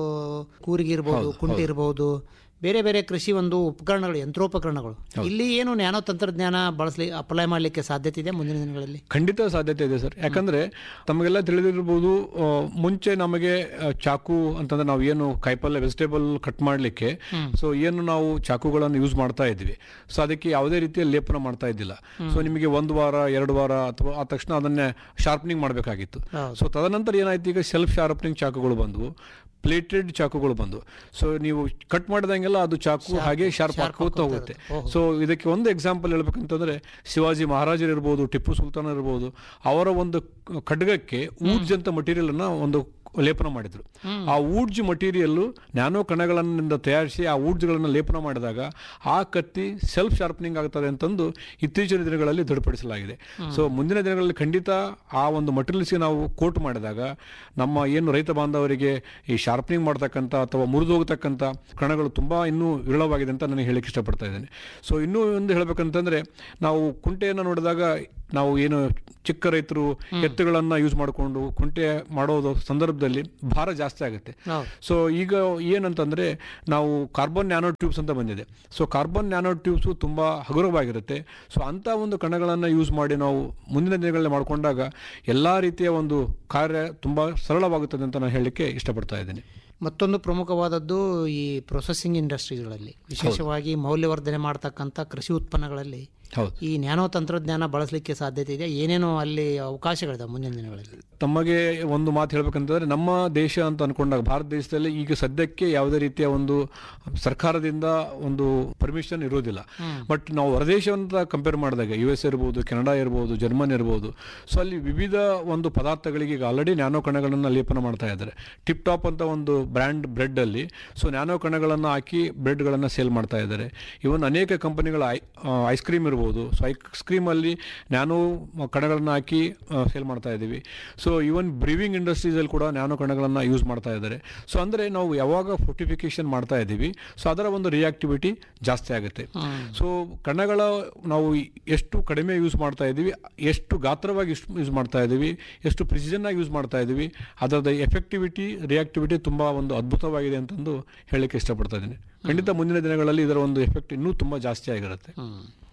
ಕೂರಿಗೆ ಇರ್ಬೋದು ಕುಂಟೆ ಇರ್ಬೋದು ಬೇರೆ ಬೇರೆ ಕೃಷಿ ಒಂದು ಉಪಕರಣಗಳು ಯಂತ್ರೋಪಕರಣಗಳು ಇಲ್ಲಿ ಏನು ನ್ಯಾನೋ ತಂತ್ರಜ್ಞಾನ ಬಳಸಲಿ ಅಪ್ಲೈ ಮಾಡಲಿಕ್ಕೆ ಸಾಧ್ಯತೆ ಇದೆ ಮುಂದಿನ ದಿನಗಳಲ್ಲಿ ಖಂಡಿತ ಸಾಧ್ಯತೆ ಇದೆ ಸರ್ ಯಾಕಂದ್ರೆ ತಮಗೆಲ್ಲ ತಿಳಿದಿರ್ಬೋದು ಆ, ಮುಂಚೆ ನಮಗೆ ಆ, ಚಾಕು ಅಂತಂದ್ರೆ ನಾವು ಏನು ಕಾಯಿಪಲ್ಯ ವೆಜಿಟೇಬಲ್ ಕಟ್ ಮಾಡಲಿಕ್ಕೆ ಸೊ ಏನು ನಾವು ಚಾಕುಗಳನ್ನು ಯೂಸ್ ಮಾಡ್ತಾ ಇದ್ವಿ ಸೊ ಅದಕ್ಕೆ ಯಾವುದೇ ರೀತಿಯ ಲೇಪನ ಮಾಡ್ತಾ ಇದ್ದಿಲ್ಲ ಸೊ ನಿಮಗೆ ಒಂದು ವಾರ ಎರಡು ವಾರ ಅಥವಾ ಆ ತಕ್ಷಣ ಅದನ್ನೇ ಶಾರ್ಪ್ನಿಂಗ್ ಮಾಡಬೇಕಾಗಿತ್ತು ಹೌದು. ಸೊ ತದನಂತರ ಏನಾಯ್ತು ಈಗ ಸೆಲ್ಫ್ ಶಾರ್ಪ್ನಿಂಗ್ ಚಾಕುಗಳು ಬಂದವು ಪ್ಲೇಟೆಡ್ ಚಾಕುಗಳು ಬಂದು ಸೊ ನೀವು ಕಟ್ ಮಾಡಿದಂಗೆಲ್ಲ ಅದು ಚಾಕು ಹಾಗೆ ಶಾರ್ಪ್ ಹಾಕೋತಾ ಹೋಗುತ್ತೆ ಸೊ ಇದಕ್ಕೆ ಒಂದು ಎಕ್ಸಾಂಪಲ್ ಹೇಳ್ಬೇಕಂತಂದ್ರೆ ಶಿವಾಜಿ ಮಹಾರಾಜರು ಇರ್ಬೋದು ಟಿಪ್ಪು ಸುಲ್ತಾನ್ ಇರ್ಬೋದು ಅವರ ಒಂದು ಖಡ್ಗಕ್ಕೆ ಊರ್ಜ್ ಅಂತ ಮಟೀರಿಯಲ್ ಅನ್ನ ಒಂದು ಲೇಪನ ಮಾಡಿದ್ರು ಆ ಊಡ್ಜ್ ಮಟೀರಿಯಲ್ ನ್ಯಾನೋ ಕಣಗಳಿಂದ ತಯಾರಿಸಿ ಆ ಊಡ್ಜ್ಗಳನ್ನು ಲೇಪನ ಮಾಡಿದಾಗ ಆ ಕತ್ತಿ ಸೆಲ್ಫ್ ಶಾರ್ಪ್ನಿಂಗ್ ಆಗ್ತದೆ ಅಂತಂದು ಇತ್ತೀಚಿನ ದಿನಗಳಲ್ಲಿ ದೃಢಪಡಿಸಲಾಗಿದೆ ಸೊ ಮುಂದಿನ ದಿನಗಳಲ್ಲಿ ಖಂಡಿತ ಆ ಒಂದು ಮಟೀರಿಯಲ್ಸ್ಗೆ ನಾವು ಕೋಟ್ ಮಾಡಿದಾಗ ನಮ್ಮ ಏನು ರೈತ ಬಾಂಧವರಿಗೆ ಈ ಶಾರ್ಪ್ನಿಂಗ್ ಮಾಡ್ತಕ್ಕಂಥ ಅಥವಾ ಮುರಿದೋಗ್ತಕ್ಕಂಥ ಕಣಗಳು ತುಂಬ ಇನ್ನೂ ವಿರಳವಾಗಿದೆ ಅಂತ ನನಗೆ ಹೇಳಕ್ಕೆ ಇಷ್ಟಪಡ್ತಾ ಇದ್ದೇನೆ ಸೊ ಇನ್ನೂ ಒಂದು ಹೇಳ್ಬೇಕಂತಂದ್ರೆ ನಾವು ಕುಂಟೆಯನ್ನು ನೋಡಿದಾಗ ನಾವು ಏನು ಚಿಕ್ಕ ರೈತರು ಎತ್ತುಗಳನ್ನು ಯೂಸ್ ಮಾಡಿಕೊಂಡು ಕುಂಟೆ ಮಾಡೋದು ಸಂದರ್ಭದಲ್ಲಿ ಭಾರ ಜಾಸ್ತಿ ಆಗುತ್ತೆ ಹೌದು. ಸೊ ಈಗ ಏನಂತಂದರೆ ನಾವು ಕಾರ್ಬನ್ ನ್ಯಾನೋ ಟ್ಯೂಬ್ಸ್ ಅಂತ ಬಂದಿದೆ ಸೊ ಕಾರ್ಬನ್ ನ್ಯಾನೋ ಟ್ಯೂಬ್ಸು ತುಂಬ ಹಗುರವಾಗಿರುತ್ತೆ ಸೊ ಅಂಥ ಒಂದು ಕಣಗಳನ್ನು ಯೂಸ್ ಮಾಡಿ ನಾವು ಮುಂದಿನ ದಿನಗಳಲ್ಲಿ ಮಾಡಿಕೊಂಡಾಗ ಎಲ್ಲ ರೀತಿಯ ಒಂದು ಕಾರ್ಯ ತುಂಬ ಸರಳವಾಗುತ್ತದೆ ಅಂತ ನಾನು ಹೇಳಲಿಕ್ಕೆ ಇಷ್ಟಪಡ್ತಾ ಇದ್ದೇನೆ ಮತ್ತೊಂದು ಪ್ರಮುಖವಾದದ್ದು ಈ ಪ್ರೊಸೆಸಿಂಗ್ ಇಂಡಸ್ಟ್ರೀಸ್ಗಳಲ್ಲಿ ವಿಶೇಷವಾಗಿ ಮೌಲ್ಯವರ್ಧನೆ ಮಾಡ್ತಕ್ಕಂಥ ಕೃಷಿ ಉತ್ಪನ್ನಗಳಲ್ಲಿ ಹೌದು ಈ ನ್ಯಾನೋ ತಂತ್ರಜ್ಞಾನ ಬಳಸಲಿಕ್ಕೆ ಸಾಧ್ಯತೆ ಇದೆ ಏನೇನೋ ಅಲ್ಲಿ ಅವಕಾಶಗಳಿದೆ ಮುಂದಿನ ದಿನಗಳಲ್ಲಿ ತಮಗೆ ಒಂದು ಮಾತು ಹೇಳ್ಬೇಕಂತಂದ್ರೆ ನಮ್ಮ ದೇಶ ಅಂತ ಅನ್ಕೊಂಡಾಗ ಭಾರತ ದೇಶದಲ್ಲಿ ಈಗ ಸದ್ಯಕ್ಕೆ ಯಾವುದೇ ರೀತಿಯ ಒಂದು ಸರ್ಕಾರದಿಂದ ಒಂದು ಪರ್ಮಿಷನ್ ಇರೋದಿಲ್ಲ ಬಟ್ ನಾವು ಹೊರದೇಶ ಅಂತ ಕಂಪೇರ್ ಮಾಡಿದಾಗ ಯು ಎಸ್ ಇರ್ಬೋದು ಕೆನಡಾ ಇರ್ಬೋದು ಜರ್ಮನ್ ಇರ್ಬೋದು ಸೊ ಅಲ್ಲಿ ವಿವಿಧ ಒಂದು ಪದಾರ್ಥಗಳಿಗೆ ಈಗ ಆಲ್ರೆಡಿ ನ್ಯಾನೋ ಕಣಗಳನ್ನು ಲೇಪನ ಮಾಡ್ತಾ ಇದ್ದಾರೆ ಟಿಪ್ ಟಾಪ್ ಅಂತ ಒಂದು ಬ್ರ್ಯಾಂಡ್ ಬ್ರೆಡ್ ಅಲ್ಲಿ ಸೊ ನ್ಯಾನೋ ಕಣಗಳನ್ನು ಹಾಕಿ ಬ್ರೆಡ್ಗಳನ್ನು ಸೇಲ್ ಮಾಡ್ತಾ ಇದ್ದಾರೆ ಇವನ್ ಅನೇಕ ಕಂಪನಿಗಳ ಐಸ್ ಕ್ರೀಮ್ ಇರ್ಬೋದು ಸೊ ಐಸ್ ಕ್ರೀಮಲ್ಲಿ ನ್ಯಾನೋ ಕಣಗಳನ್ನು ಹಾಕಿ ಸೇಲ್ ಮಾಡ್ತಾ ಇದ್ದೀವಿ ಸೊ ಈವನ್ ಬ್ರೀವಿಂಗ್ ಇಂಡಸ್ಟ್ರೀಸಲ್ಲಿ ಕೂಡ ನ್ಯಾನೋ ಕಣಗಳನ್ನು ಯೂಸ್ ಮಾಡ್ತಾ ಇದ್ದಾರೆ ಸೊ ಅಂದರೆ ನಾವು ಯಾವಾಗ ಫೋರ್ಟಿಫಿಕೇಶನ್ ಮಾಡ್ತಾ ಇದ್ದೀವಿ ಸೊ ಅದರ ಒಂದು ರಿಯಾಕ್ಟಿವಿಟಿ ಜಾಸ್ತಿ ಆಗುತ್ತೆ ಸೊ ಕಣಗಳ ನಾವು ಎಷ್ಟು ಕಡಿಮೆ ಯೂಸ್ ಮಾಡ್ತಾ ಇದ್ದೀವಿ ಎಷ್ಟು ಗಾತ್ರವಾಗಿ ಯೂಸ್ ಮಾಡ್ತಾ ಇದ್ದೀವಿ ಎಷ್ಟು ಪ್ರಿಸಿಷನ್ ಆಗಿ ಯೂಸ್ ಮಾಡ್ತಾ ಇದ್ದೀವಿ ಅದರದ ಎಫೆಕ್ಟಿವಿಟಿ ರಿಯಾಕ್ಟಿವಿಟಿ ತುಂಬ ಒಂದು ಅದ್ಭುತವಾಗಿದೆ ಅಂತಂದು ಹೇಳಲಿಕ್ಕೆ ಇಷ್ಟಪಡ್ತಾ ಇದ್ದೀನಿ ಖಂಡಿತ ಮುಂದಿನ ದಿನಗಳಲ್ಲಿ ಇದರ ಒಂದು ಎಫೆಕ್ಟ್ ಇನ್ನೂ ತುಂಬ ಜಾಸ್ತಿ ಆಗಿರುತ್ತೆ ಹ್ಮ್.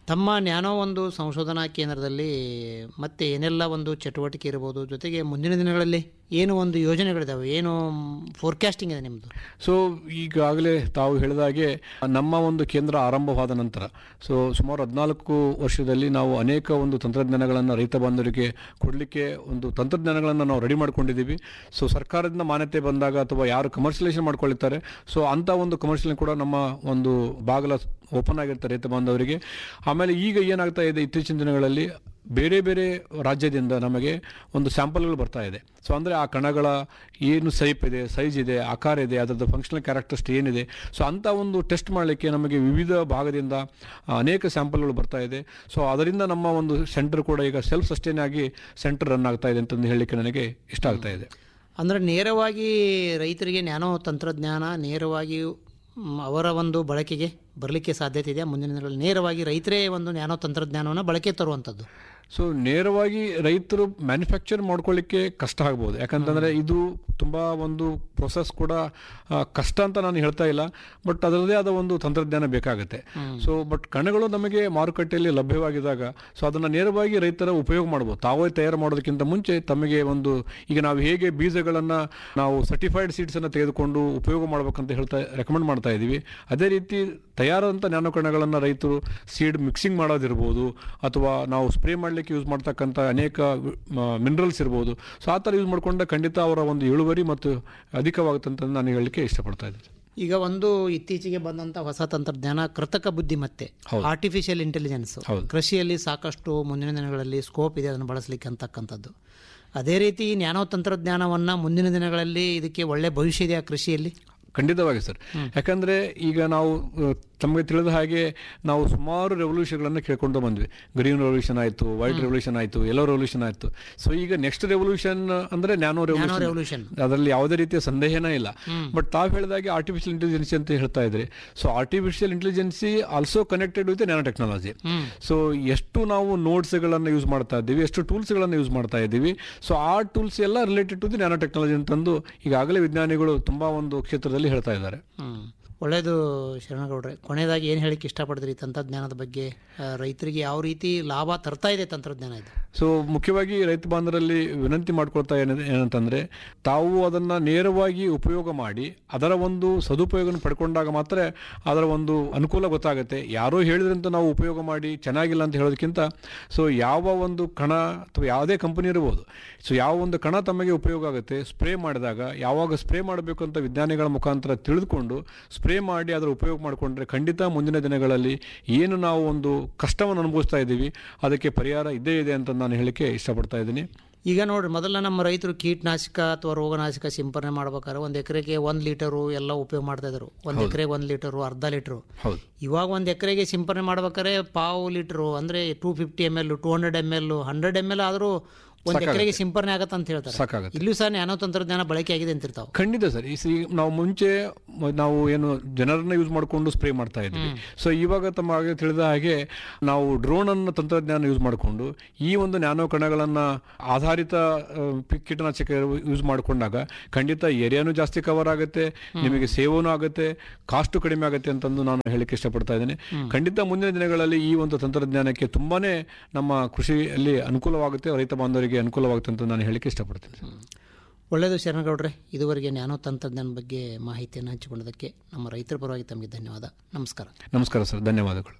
ತಮ್ಮ ನ್ಯಾನೋ ಒಂದು ಸಂಶೋಧನಾ ಕೇಂದ್ರದಲ್ಲಿ ಮತ್ತೆ ಏನೆಲ್ಲ ಒಂದು ಚಟುವಟಿಕೆ ಇರ್ಬೋದು ಜೊತೆಗೆ ಮುಂದಿನ ದಿನಗಳಲ್ಲಿ ಏನು ಒಂದು ಯೋಜನೆಗಳಿದ್ದಾವೆ ಏನು ಫೋರ್ಕಾಸ್ಟಿಂಗ್ ಇದೆ ನಿಮ್ಮದು ಸೊ ಈಗಾಗಲೇ ತಾವು ಹೇಳಿದ ಹಾಗೆ ನಮ್ಮ ಒಂದು ಕೇಂದ್ರ ಆರಂಭವಾದ ನಂತರ ಸೊ ಸುಮಾರು ಹದಿನಾಲ್ಕು ವರ್ಷದಲ್ಲಿ ನಾವು ಅನೇಕ ಒಂದು ತಂತ್ರಜ್ಞಾನಗಳನ್ನು ರೈತ ಬಾಂಧವರಿಗೆ ಕೊಡಲಿಕ್ಕೆ ಒಂದು ತಂತ್ರಜ್ಞಾನಗಳನ್ನು ನಾವು ರೆಡಿ ಮಾಡ್ಕೊಂಡಿದ್ದೀವಿ ಸೊ ಸರ್ಕಾರದಿಂದ ಮಾನ್ಯತೆ ಬಂದಾಗ ಅಥವಾ ಯಾರು ಕಮರ್ಷಿಯಲೈಸೇಷನ್ ಮಾಡ್ಕೊಳ್ತಾರೆ ಸೊ ಅಂಥ ಒಂದು ಕಮರ್ಷಿಯಲ್ ಕೂಡ ನಮ್ಮ ಒಂದು ಬಾಗಲ ಓಪನ್ ಆಗಿರ್ತಾರೆ ರೈತ ಬಾಂಧವರಿಗೆ ಆಮೇಲೆ ಈಗ ಏನಾಗ್ತಾ ಇದೆ ಇತ್ತೀಚಿನ ದಿನಗಳಲ್ಲಿ ಬೇರೆ ಬೇರೆ ರಾಜ್ಯದಿಂದ ನಮಗೆ ಒಂದು ಸ್ಯಾಂಪಲ್ಗಳು ಬರ್ತಾ ಇದೆ ಸೊ ಅಂದರೆ ಆ ಕಣಗಳ ಏನು ಸೈಪ್ ಇದೆ ಸೈಜ್ ಇದೆ ಆಕಾರ ಇದೆ ಅದರದ್ದು ಫಂಕ್ಷನಲ್ ಕ್ಯಾರೆಕ್ಟರ್ಸ್ಟ್ ಏನಿದೆ ಸೊ ಅಂಥ ಒಂದು ಟೆಸ್ಟ್ ಮಾಡಲಿಕ್ಕೆ ನಮಗೆ ವಿವಿಧ ಭಾಗದಿಂದ ಅನೇಕ ಸ್ಯಾಂಪಲ್ಗಳು ಬರ್ತಾ ಇದೆ ಸೊ ಅದರಿಂದ ನಮ್ಮ ಒಂದು ಸೆಂಟರ್ ಕೂಡ ಈಗ ಸೆಲ್ಫ್ ಸಸ್ಟೈನ್ ಆಗಿ ಸೆಂಟರ್ ರನ್ ಆಗ್ತಾ ಇದೆ ಅಂತಂದು ಹೇಳಲಿಕ್ಕೆ ನನಗೆ ಇಷ್ಟ ಆಗ್ತಾ ಇದೆ ಅಂದರೆ ನೇರವಾಗಿ ರೈತರಿಗೆ ನ್ಯಾನೋ ತಂತ್ರಜ್ಞಾನ ನೇರವಾಗಿ ಮ್, ಅವರ ಒಂದು ಬಳಕೆಗೆ ಬರಲಿಕ್ಕೆ ಸಾಧ್ಯತೆ ಇದೆ ಮುಂದಿನ ದಿನಗಳಲ್ಲಿ ನೇರವಾಗಿ ರೈತರೇ ಒಂದು ನ್ಯಾನೋ ತಂತ್ರಜ್ಞಾನವನ್ನು ಬಳಕೆ ತರುವಂಥದ್ದು ಸೊ ನೇರವಾಗಿ ರೈತರು ಮ್ಯಾನುಫ್ಯಾಕ್ಚರ್ ಮಾಡ್ಕೊಳ್ಳಿಕ್ಕೆ ಕಷ್ಟ ಆಗ್ಬೋದು ಯಾಕಂತಂದರೆ ಇದು ತುಂಬ ಒಂದು ಪ್ರೊಸೆಸ್ ಕೂಡ ಆ, ಕಷ್ಟ ಅಂತ ನಾನು ಹೇಳ್ತಾ ಇಲ್ಲ ಬಟ್ ಅದರದೇ ಆದ ಒಂದು ತಂತ್ರಜ್ಞಾನ ಬೇಕಾಗುತ್ತೆ ಸೊ ಬಟ್ ಕಣಗಳು ನಮಗೆ ಮಾರುಕಟ್ಟೆಯಲ್ಲಿ ಲಭ್ಯವಾಗಿದ್ದಾಗ ಸೊ ಅದನ್ನು ನೇರವಾಗಿ ರೈತರ ಉಪಯೋಗ ಮಾಡ್ಬೋದು ತಾವೇ ತಯಾರು ಮಾಡೋದಕ್ಕಿಂತ ಮುಂಚೆ ತಮಗೆ ಒಂದು ಈಗ ನಾವು ಹೇಗೆ ಬೀಜಗಳನ್ನು ನಾವು ಸರ್ಟಿಫೈಡ್ ಸೀಡ್ಸನ್ನು ತೆಗೆದುಕೊಂಡು ಉಪಯೋಗ ಮಾಡ್ಬೇಕಂತ ಹೇಳ್ತಾ ರೆಕಮೆಂಡ್ ಮಾಡ್ತಾ ಇದ್ದೀವಿ ಅದೇ ರೀತಿ ತಯಾರಾದಂಥ ನ್ಯಾನೋಕಣಗಳನ್ನು ರೈತರು ಸೀಡ್ ಮಿಕ್ಸಿಂಗ್ ಮಾಡೋದಿರ್ಬೋದು ಅಥವಾ ನಾವು ಸ್ಪ್ರೇ ಮಾಡಲಿಕ್ಕೆ ಯೂಸ್ ಮಾಡ್ತಕ್ಕಂಥ ಅನೇಕ ಮಿನರಲ್ಸ್ ಇರ್ಬೋದು ಸೊ ಆ ಥರ ಯೂಸ್ ಮಾಡಿಕೊಂಡ್ರೆ ಖಂಡಿತ ಅವರ ಒಂದು ಇಳುವರಿ ಮತ್ತು ಅಧಿಕವಾಗುತ್ತೆ ಅಂತ ನಾನು ಹೇಳಲಿಕ್ಕೆ ಇಷ್ಟಪಡ್ತಾ ಇದ್ದೀನಿ ಈಗ ಒಂದು ಇತ್ತೀಚೆಗೆ ಬಂದಂಥ ಹೊಸ ತಂತ್ರಜ್ಞಾನ ಕೃತಕ ಬುದ್ಧಿಮತ್ತೆ ಆರ್ಟಿಫಿಷಿಯಲ್ ಇಂಟೆಲಿಜೆನ್ಸ್ ಹೌದು. ಕೃಷಿಯಲ್ಲಿ ಸಾಕಷ್ಟು ಮುಂದಿನ ದಿನಗಳಲ್ಲಿ ಸ್ಕೋಪ್ ಇದೆ ಅದನ್ನು ಬಳಸಲಿಕ್ಕೆ ಅಂತಕ್ಕಂಥದ್ದು ಅದೇ ರೀತಿ ಈ ನ್ಯಾನೋ ತಂತ್ರಜ್ಞಾನವನ್ನು ಮುಂದಿನ ದಿನಗಳಲ್ಲಿ ಇದಕ್ಕೆ ಒಳ್ಳೆ ಭವಿಷ್ಯ ಇದೆ ಆ ಕೃಷಿಯಲ್ಲಿ ಖಂಡಿತವಾಗಿ ಸರ್ ಯಾಕಂದರೆ ಈಗ ನಾವು ಅಹ್, ತಮಗೆ ತಿಳಿದ ಹಾಗೆ ನಾವು ಸುಮಾರು ರೆವಲ್ಯೂಷನ್ಗಳನ್ನು ಕೇಳ್ಕೊಂಡು ಬಂದ್ವಿ ಗ್ರೀನ್ ರೆವಲ್ಯೂಷನ್ ಆಯಿತು ವೈಟ್ ರೆವಲ್ಯೂಷನ್ ಆಯಿತು ಎಲ್ಲೋ ರೆವಲ್ಯೂಷನ್ ಆಯಿತು ಸೊ ಈಗ ನೆಕ್ಸ್ಟ್ ರೆವಲ್ಯೂಷನ್ ಅಂದರೆ ನ್ಯಾನೋ ರೆವಲ್ಯೂಷನ್ ರೆವಲ್ಯೂಷನ್ ಅದರಲ್ಲಿ ಯಾವುದೇ ರೀತಿಯ ಸಂದೇಹನೇ ಇಲ್ಲ ಬಟ್ ತಾವು ಹೇಳಿದಾಗೆ ಆರ್ಟಿಫಿಷಿಯಲ್ ಇಂಟೆಲಿಜೆನ್ಸಿ ಅಂತ ಹೇಳ್ತಾ ಇದ್ರಿ so artificial intelligence also connected with nano technology so ಎಷ್ಟು ನಾವು ನೋಟ್ಸ್ಗಳನ್ನು ಯೂಸ್ ಮಾಡ್ತಾ ಇದ್ದೀವಿ ಎಷ್ಟು ಟೂಲ್ಸ್ಗಳನ್ನು ಯೂಸ್ ಮಾಡ್ತಾ ಇದ್ದೀವಿ ಸೊ ಆ ಟೂಲ್ಸ್ ಎಲ್ಲ related to the nano technology ಅಂತಂದು ಈಗಾಗಲೇ ವಿಜ್ಞಾನಿಗಳು ತುಂಬ ಒಂದು ಕ್ಷೇತ್ರದಲ್ಲಿ ಹೇಳ್ತಾ ಇದ್ದಾರೆ ಹ್ಮ್. ಒಳ್ಳೆಯದು ಶರಣಗೌಡ್ರೆ ಕೊನೆಯದಾಗಿ ಏನು ಹೇಳಿಕ್ಕೆ ಇಷ್ಟಪಡ್ತೀರಿ ತಂತ್ರಜ್ಞಾನದ ಬಗ್ಗೆ ಆ, ರೈತರಿಗೆ ಯಾವ ರೀತಿ ಲಾಭ ತರ್ತಾ ಇದೆ ತಂತ್ರಜ್ಞಾನ ಇದು ಸೊ ಮುಖ್ಯವಾಗಿ ರೈತ ಬಾಂಧವರಲ್ಲಿ ವಿನಂತಿ ಮಾಡ್ಕೊಳ್ತಾ ಏನಿದೆ ಏನಂತಂದರೆ ತಾವು ಅದನ್ನು ನೇರವಾಗಿ ಉಪಯೋಗ ಮಾಡಿ ಅದರ ಒಂದು ಸದುಪಯೋಗನ ಪಡ್ಕೊಂಡಾಗ ಮಾತ್ರ ಅದರ ಒಂದು ಅನುಕೂಲ ಗೊತ್ತಾಗುತ್ತೆ ಯಾರೋ ಹೇಳಿದ್ರಂತ ನಾವು ಉಪಯೋಗ ಮಾಡಿ ಚೆನ್ನಾಗಿಲ್ಲ ಅಂತ ಹೇಳೋದಕ್ಕಿಂತ ಸೊ ಯಾವ ಒಂದು ಕಣ ಅಥವಾ ಯಾವುದೇ ಕಂಪನಿ ಇರ್ಬೋದು ಸೊ ಯಾವ ಒಂದು ಕಣ ತಮಗೆ ಉಪಯೋಗ ಆಗುತ್ತೆ ಸ್ಪ್ರೇ ಮಾಡಿದಾಗ ಯಾವಾಗ ಸ್ಪ್ರೇ ಮಾಡಬೇಕು ಅಂತ ವಿಜ್ಞಾನಿಗಳ ಮುಖಾಂತರ ತಿಳಿದುಕೊಂಡು ಸ್ಪ್ರೇ ಮಾಡಿ ಅದರ ಉಪಯೋಗ ಮಾಡಿಕೊಂಡ್ರೆ ಖಂಡಿತ ಮುಂದಿನ ದಿನಗಳಲ್ಲಿ ಏನು ನಾವು ಒಂದು ಕಷ್ಟವನ್ನು ಅನುಭವಿಸ್ತಾ ಇದ್ದೀವಿ ಅದಕ್ಕೆ ಪರಿಹಾರ ಇದ್ದೇ ಇದೆ ಅಂತ ನಾನು ಹೇಳಲಿಕ್ಕೆ ಇಷ್ಟಪಡ್ತಾ ಇದ್ದೀನಿ ಈಗ ನೋಡ್ರಿ ಮೊದಲ ನಮ್ಮ ರೈತರು ಕೀಟನಾಶಕ ಅಥವಾ ರೋಗನಾಶಕ ಸಿಂಪರಣೆ ಮಾಡ್ಬೇಕಾದ್ರೆ ಒಂದು ಎಕರೆಗೆ ಒಂದು ಲೀಟರು ಎಲ್ಲ ಉಪಯೋಗ ಮಾಡ್ತಾ ಇದ್ರು ಒಂದು ಎಕರೆಗೆ ಒಂದು ಲೀಟರು ಅರ್ಧ ಲೀಟರು ಹೌದು ಇವಾಗ ಒಂದು ಎಕರೆಗೆ ಸಿಂಪರಣೆ ಮಾಡ್ಬೇಕಾದ್ರೆ ಪಾವು ಲೀಟ್ರು ಅಂದರೆ two fifty M L two hundred M L hundred M L ಆದರೂ ಒಂದು ಎಕರೆಗೆ ಸಿಂಪರಣೆ ಆಗತ್ತೆ ಅಂತ ಹೇಳ್ತಾರೆ ಸಾಕಾಗುತ್ತೆ ಇಲ್ಲೂ ಸಹ ನ್ಯಾನೋ ತಂತ್ರಜ್ಞಾನ ಬಳಕೆ ಆಗಿದೆ ಅಂತಿರ್ತಾವೆ ಖಂಡಿತ ಸರ್ ಈ ಸಿ- ನಾವು ಮುಂಚೆ ಮ- ನಾವು ಏನು ಜನರನ್ನ ಯೂಸ್ ಮಾಡಿಕೊಂಡು ಸ್ಪ್ರೇ ಮಾಡ್ತಾ ಇದ್ವಿ ಸೊ ಇವಾಗ ತಮ್ಮ ಹಾಗೆ ತಿಳಿದ ಹಾಗೆ ನಾವು ಡ್ರೋನ್ ಅನ್ನ ತಂತ್ರಜ್ಞಾನ ಯೂಸ್ ಮಾಡಿಕೊಂಡು ಈ ಒಂದು ನ್ಯಾನೋ ಕಣಗಳನ್ನು ಆಧಾರಿತ ಆ, ಪಿ- ಕೀಟನಾಶಕ ಯೂಸ್ ಮಾಡಿಕೊಂಡಾಗ ಖಂಡಿತ ಏರಿಯಾನು ಜಾಸ್ತಿ ಕವರ್ ಆಗುತ್ತೆ ನಿಮಗೆ ಸೇವನೂ ಆಗುತ್ತೆ ಕಾಸ್ಟು ಕಡಿಮೆ ಆಗುತ್ತೆ ಅಂತಂದು ನಾನು ಹೇಳಿಕ್ಕೆ ಇಷ್ಟಪಡ್ತಾ ಇದ್ದೇನೆ ಖಂಡಿತ ಮುಂದಿನ ದಿನಗಳಲ್ಲಿ ಈ ಒಂದು ತಂತ್ರಜ್ಞಾನಕ್ಕೆ ತುಂಬಾನೇ ನಮ್ಮ ಕೃಷಿಯಲ್ಲಿ ಅನುಕೂಲವಾಗುತ್ತೆ ರೈತ ಬಾಂಧವರಿಗೆ ಅನುಕೂಲವಾಗುತ್ತೆ ಅಂತ ನಾನು ಹೇಳಿಕ್ಕೆ ಇಷ್ಟಪಡ್ತೀನಿ ಸರ್. ಒಳ್ಳೆಯದು ಶರಣಗೌಡ್ರೆ ಇದುವರೆಗೆ ನ್ಯಾನೋ ತಂತ್ರಜ್ಞಾನ ಬಗ್ಗೆ ಮಾಹಿತಿಯನ್ನು ಹಂಚಿಕೊಂಡದಕ್ಕೆ ನಮ್ಮ ರೈತರ ಪರವಾಗಿ ತಮಗೆ ಧನ್ಯವಾದ ನಮಸ್ಕಾರ ನಮಸ್ಕಾರ ಸರ್ ಧನ್ಯವಾದಗಳು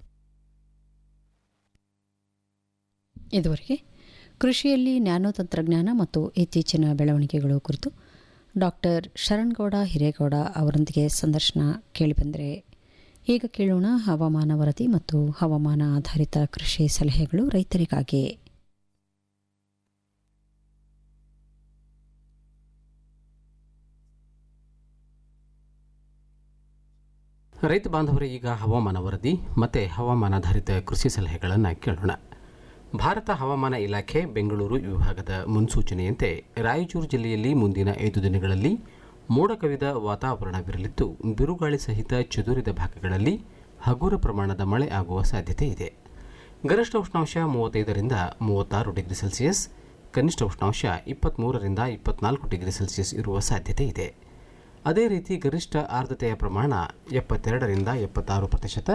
ಇದುವರೆಗೆ ಕೃಷಿಯಲ್ಲಿ ನ್ಯಾನೋ ತಂತ್ರಜ್ಞಾನ ಮತ್ತು ಇತ್ತೀಚಿನ ಬೆಳವಣಿಗೆಗಳು ಕುರಿತು ಡಾಕ್ಟರ್ ಶರಣ್ಗೌಡ ಹಿರೇಗೌಡ ಅವರೊಂದಿಗೆ ಸಂದರ್ಶನ ಕೇಳಿಬಂದರೆ ಈಗ ಕೇಳೋಣ ಹವಾಮಾನ ವರದಿ ಮತ್ತು ಹವಾಮಾನ ಆಧಾರಿತ ಕೃಷಿ ಸಲಹೆಗಳು ರೈತರಿಗಾಗಿ ರೈತ ಬಾಂಧವರೇ ಈಗ ಹವಾಮಾನ ವರದಿ ಮತ್ತು ಹವಾಮಾನಾಧಾರಿತ ಕೃಷಿ ಸಲಹೆಗಳನ್ನು ಕೇಳೋಣ ಭಾರತ ಹವಾಮಾನ ಇಲಾಖೆ ಬೆಂಗಳೂರು ವಿಭಾಗದ ಮುನ್ಸೂಚನೆಯಂತೆ ರಾಯಚೂರು ಜಿಲ್ಲೆಯಲ್ಲಿ ಮುಂದಿನ ಐದು ದಿನಗಳಲ್ಲಿ ಮೋಡ ಕವಿದ ವಾತಾವರಣವಿರಲಿದ್ದು ಬಿರುಗಾಳಿ ಸಹಿತ ಚದುರಿದ ಭಾಗಗಳಲ್ಲಿ ಹಗುರ ಪ್ರಮಾಣದ ಮಳೆ ಆಗುವ ಸಾಧ್ಯತೆ ಇದೆ ಗರಿಷ್ಠ ಉಷ್ಣಾಂಶ ಮೂವತ್ತೈದರಿಂದ ಮೂವತ್ತಾರು ಡಿಗ್ರಿ ಸೆಲ್ಸಿಯಸ್ ಕನಿಷ್ಠ ಉಷ್ಣಾಂಶ ಇಪ್ಪತ್ತ್ಮೂರರಿಂದ ಇಪ್ಪತ್ನಾಲ್ಕು ಡಿಗ್ರಿ ಸೆಲ್ಸಿಯಸ್ ಇರುವ ಸಾಧ್ಯತೆ ಇದೆ ಅದೇ ರೀತಿ ಗರಿಷ್ಠ ಆರ್ದ್ರತೆಯ ಪ್ರಮಾಣ ಎಪ್ಪತ್ತೆರಡರಿಂದ ಎಪ್ಪತ್ತಾರು ಪ್ರತಿಶತ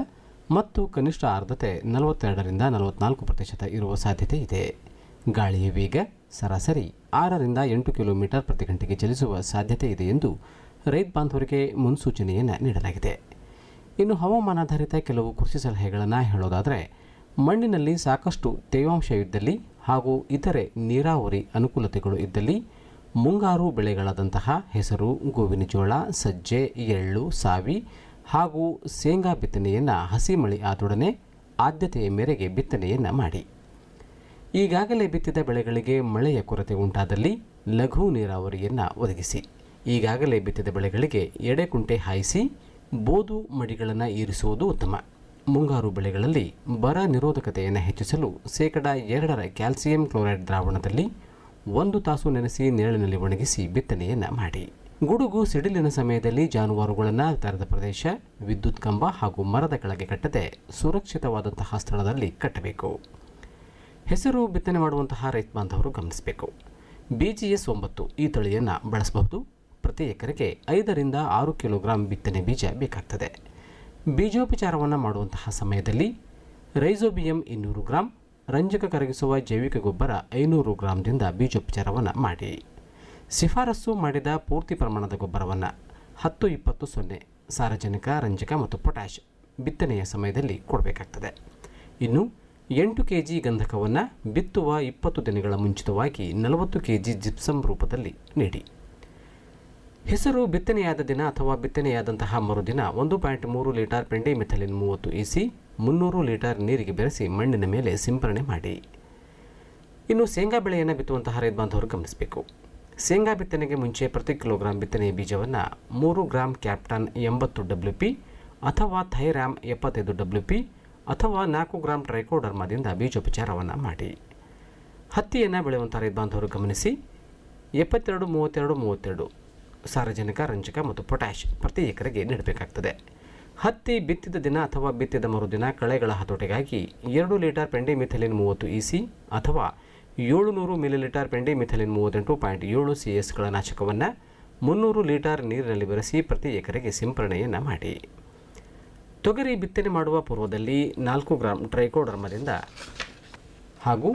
ಮತ್ತು ಕನಿಷ್ಠ ಆರ್ದ್ರತೆ ನಲವತ್ತೆರಡರಿಂದ ನಲವತ್ನಾಲ್ಕು ಪ್ರತಿಶತ ಇರುವ ಸಾಧ್ಯತೆ ಇದೆ ಗಾಳಿಯ ವೇಗ ಸರಾಸರಿ ಆರರಿಂದ ಎಂಟು ಕಿಲೋಮೀಟರ್ ಪ್ರತಿ ಗಂಟೆಗೆ ಚಲಿಸುವ ಸಾಧ್ಯತೆ ಇದೆ ಎಂದು ರೈತ ಬಾಂಧವರಿಗೆ ಮುನ್ಸೂಚನೆಯನ್ನು ನೀಡಲಾಗಿದೆ ಇನ್ನು ಹವಾಮಾನಾಧಾರಿತ ಕೆಲವು ಕೃಷಿ ಸಲಹೆಗಳನ್ನು ಹೇಳೋದಾದರೆ ಮಣ್ಣಿನಲ್ಲಿ ಸಾಕಷ್ಟು ತೇವಾಂಶ ಇದ್ದಲ್ಲಿ ಹಾಗೂ ಇತರೆ ನೀರಾವರಿ ಅನುಕೂಲತೆಗಳು ಇದ್ದಲ್ಲಿ ಮುಂಗಾರು ಬೆಳೆಗಳಾದಂತಹ ಹೆಸರು ಗೋವಿನ ಜೋಳ ಸಜ್ಜೆ ಎಳ್ಳು ಸಾವಿ ಹಾಗೂ ಶೇಂಗಾ ಬಿತ್ತನೆಯನ್ನು ಹಸಿ ಮಳೆ ಆದೊಡನೆ ಆದ್ಯತೆಯ ಮೇರೆಗೆ ಬಿತ್ತನೆಯನ್ನು ಮಾಡಿ ಈಗಾಗಲೇ ಬಿತ್ತಿದ ಬೆಳೆಗಳಿಗೆ ಮಳೆಯ ಕೊರತೆ ಉಂಟಾದಲ್ಲಿ ಲಘು ನೀರಾವರಿಯನ್ನು ಒದಗಿಸಿ ಈಗಾಗಲೇ ಬಿತ್ತಿದ ಬೆಳೆಗಳಿಗೆ ಎಡೆಕುಂಟೆ ಹಾಯಿಸಿ ಬೋದು ಮಡಿಗಳನ್ನು ಏರಿಸುವುದು ಉತ್ತಮ ಮುಂಗಾರು ಬೆಳೆಗಳಲ್ಲಿ ಬರ ನಿರೋಧಕತೆಯನ್ನು ಹೆಚ್ಚಿಸಲು ಶೇಕಡ ಎರಡರ ಕ್ಯಾಲ್ಸಿಯಂ ಕ್ಲೋರೈಡ್ ದ್ರಾವಣದಲ್ಲಿ ಒಂದು ತಾಸು ನೆನೆಸಿ ನೆರಳಿನಲ್ಲಿ ಒಣಗಿಸಿ ಬಿತ್ತನೆಯನ್ನು ಮಾಡಿ ಗುಡುಗು ಸಿಡಿಲಿನ ಸಮಯದಲ್ಲಿ ಜಾನುವಾರುಗಳನ್ನು ತೆರೆದ ಪ್ರದೇಶ ವಿದ್ಯುತ್ ಕಂಬ ಹಾಗೂ ಮರದ ಕೆಳಗೆ ಕಟ್ಟದೆ ಸುರಕ್ಷಿತವಾದಂತಹ ಸ್ಥಳದಲ್ಲಿ ಕಟ್ಟಬೇಕು ಹೆಸರು ಬಿತ್ತನೆ ಮಾಡುವಂತಹ ರೈತ ಬಾಂಧವರು ಗಮನಿಸಬೇಕು ಬಿ ಜಿ ಎಸ್ ಒಂಬತ್ತು ಈ ತಳಿಯನ್ನು ಬಳಸಬಹುದು ಪ್ರತಿ ಎಕರೆಗೆ ಐದರಿಂದ ಆರು ಕಿಲೋಗ್ರಾಂ ಬಿತ್ತನೆ ಬೀಜ ಬೇಕಾಗ್ತದೆ ಬೀಜೋಪಚಾರವನ್ನು ಮಾಡುವಂತಹ ಸಮಯದಲ್ಲಿ ರೈಸೋಬಿಯಂ ಇನ್ನೂರು ಗ್ರಾಂ ರಂಜಕ ಕರಗಿಸುವ ಜೈವಿಕ ಗೊಬ್ಬರ ಐನೂರು ಗ್ರಾಂದಿಂದ ಬೀಜೋಪಚಾರವನ್ನು ಮಾಡಿ ಶಿಫಾರಸು ಮಾಡಿದ ಪೂರ್ತಿ ಪ್ರಮಾಣದ ಗೊಬ್ಬರವನ್ನು ಹತ್ತು ಇಪ್ಪತ್ತು ಸೊನ್ನೆ ಸಾರಜನಕ ರಂಜಕ ಮತ್ತು ಪೊಟ್ಯಾಷ್ ಬಿತ್ತನೆಯ ಸಮಯದಲ್ಲಿ ಕೊಡಬೇಕಾಗ್ತದೆ ಇನ್ನು ಎಂಟು ಕೆ ಜಿ ಗಂಧಕವನ್ನು ಬಿತ್ತುವ ಇಪ್ಪತ್ತು ದಿನಗಳ ಮುಂಚಿತವಾಗಿ ನಲವತ್ತು ಕೆ ಜಿ ಜಿಪ್ಸಮ್ ರೂಪದಲ್ಲಿ ನೀಡಿ ಹೆಸರು ಬಿತ್ತನೆಯಾದ ದಿನ ಅಥವಾ ಬಿತ್ತನೆಯಾದಂತಹ ಮರುದಿನ ಒಂದು ಪಾಯಿಂಟ್ ಮೂರು ಲೀಟರ್ ಪೆಂಡಿ ಮೆಥಲಿನ್ ಮೂವತ್ತು ಇಸಿ ಮುನ್ನೂರು ಲೀಟರ್ ನೀರಿಗೆ ಬೆರೆಸಿ ಮಣ್ಣಿನ ಮೇಲೆ ಸಿಂಪರಣೆ ಮಾಡಿ ಇನ್ನು ಶೇಂಗಾ ಬೆಳೆಯನ್ನು ಬಿತ್ತುವಂತಹ ರೈತ ಬಾಂಧವರು ಗಮನಿಸಬೇಕು ಶೇಂಗಾ ಬಿತ್ತನೆಗೆ ಮುಂಚೆ ಪ್ರತಿ ಕಿಲೋಗ್ರಾಂ ಬಿತ್ತನೆಯ ಬೀಜವನ್ನು ಮೂರು ಗ್ರಾಂ ಕ್ಯಾಪ್ಟನ್ ಎಂಬತ್ತು ಡಬ್ಲ್ಯೂ ಪಿ ಅಥವಾ ಥೈರಾಮ್ ಎಪ್ಪತ್ತೈದು ಡಬ್ಲ್ಯೂ ಪಿ ಅಥವಾ ನಾಲ್ಕು ಗ್ರಾಂ ಟ್ರೈಕೋಡರ್ಮಾದಿಂದ ಬೀಜೋಪಚಾರವನ್ನು ಮಾಡಿ ಹತ್ತಿಯನ್ನು ಬೆಳೆಯುವಂಥ ರೈತ ಬಾಂಧವರು ಗಮನಿಸಿ ಎಪ್ಪತ್ತೆರಡು ಮೂವತ್ತೆರಡು ಮೂವತ್ತೆರಡು ಸಾರಜನಕ ರಂಜಕ ಮತ್ತು ಪೊಟ್ಯಾಷ್ ಪ್ರತಿ ಎಕರೆಗೆ ನೀಡಬೇಕಾಗ್ತದೆ ಹತ್ತಿ ಬಿತ್ತಿದ ದಿನ ಅಥವಾ ಬಿತ್ತಿದ ಮರುದಿನ ಕಳೆಗಳ ಹತೋಟಿಗಾಗಿ ಎರಡು ಲೀಟರ್ ಪೆಂಡಿಮಿಥಲಿನ್ ಮೂವತ್ತು ಇಸಿ ಅಥವಾ ಏಳುನೂರು ಮಿಲಿಲೀಟರ್ ಪೆಂಡಿಮಿಥಲಿನ್ ಮೂವತ್ತೆಂಟು ಪಾಯಿಂಟ್ ಏಳು ಸಿ ಎಸ್ಗಳ ನಾಶಕವನ್ನು ಮುನ್ನೂರು ಲೀಟರ್ ನೀರಿನಲ್ಲಿ ಬೆರೆಸಿ ಪ್ರತಿ ಎಕರೆಗೆ ಸಿಂಪರಣೆಯನ್ನು ಮಾಡಿ ತೊಗರಿ ಬಿತ್ತನೆ ಮಾಡುವ ಪೂರ್ವದಲ್ಲಿ ನಾಲ್ಕು ಗ್ರಾಂ ಟ್ರೈಕೋಡರ್ಮದಿಂದ ಹಾಗೂ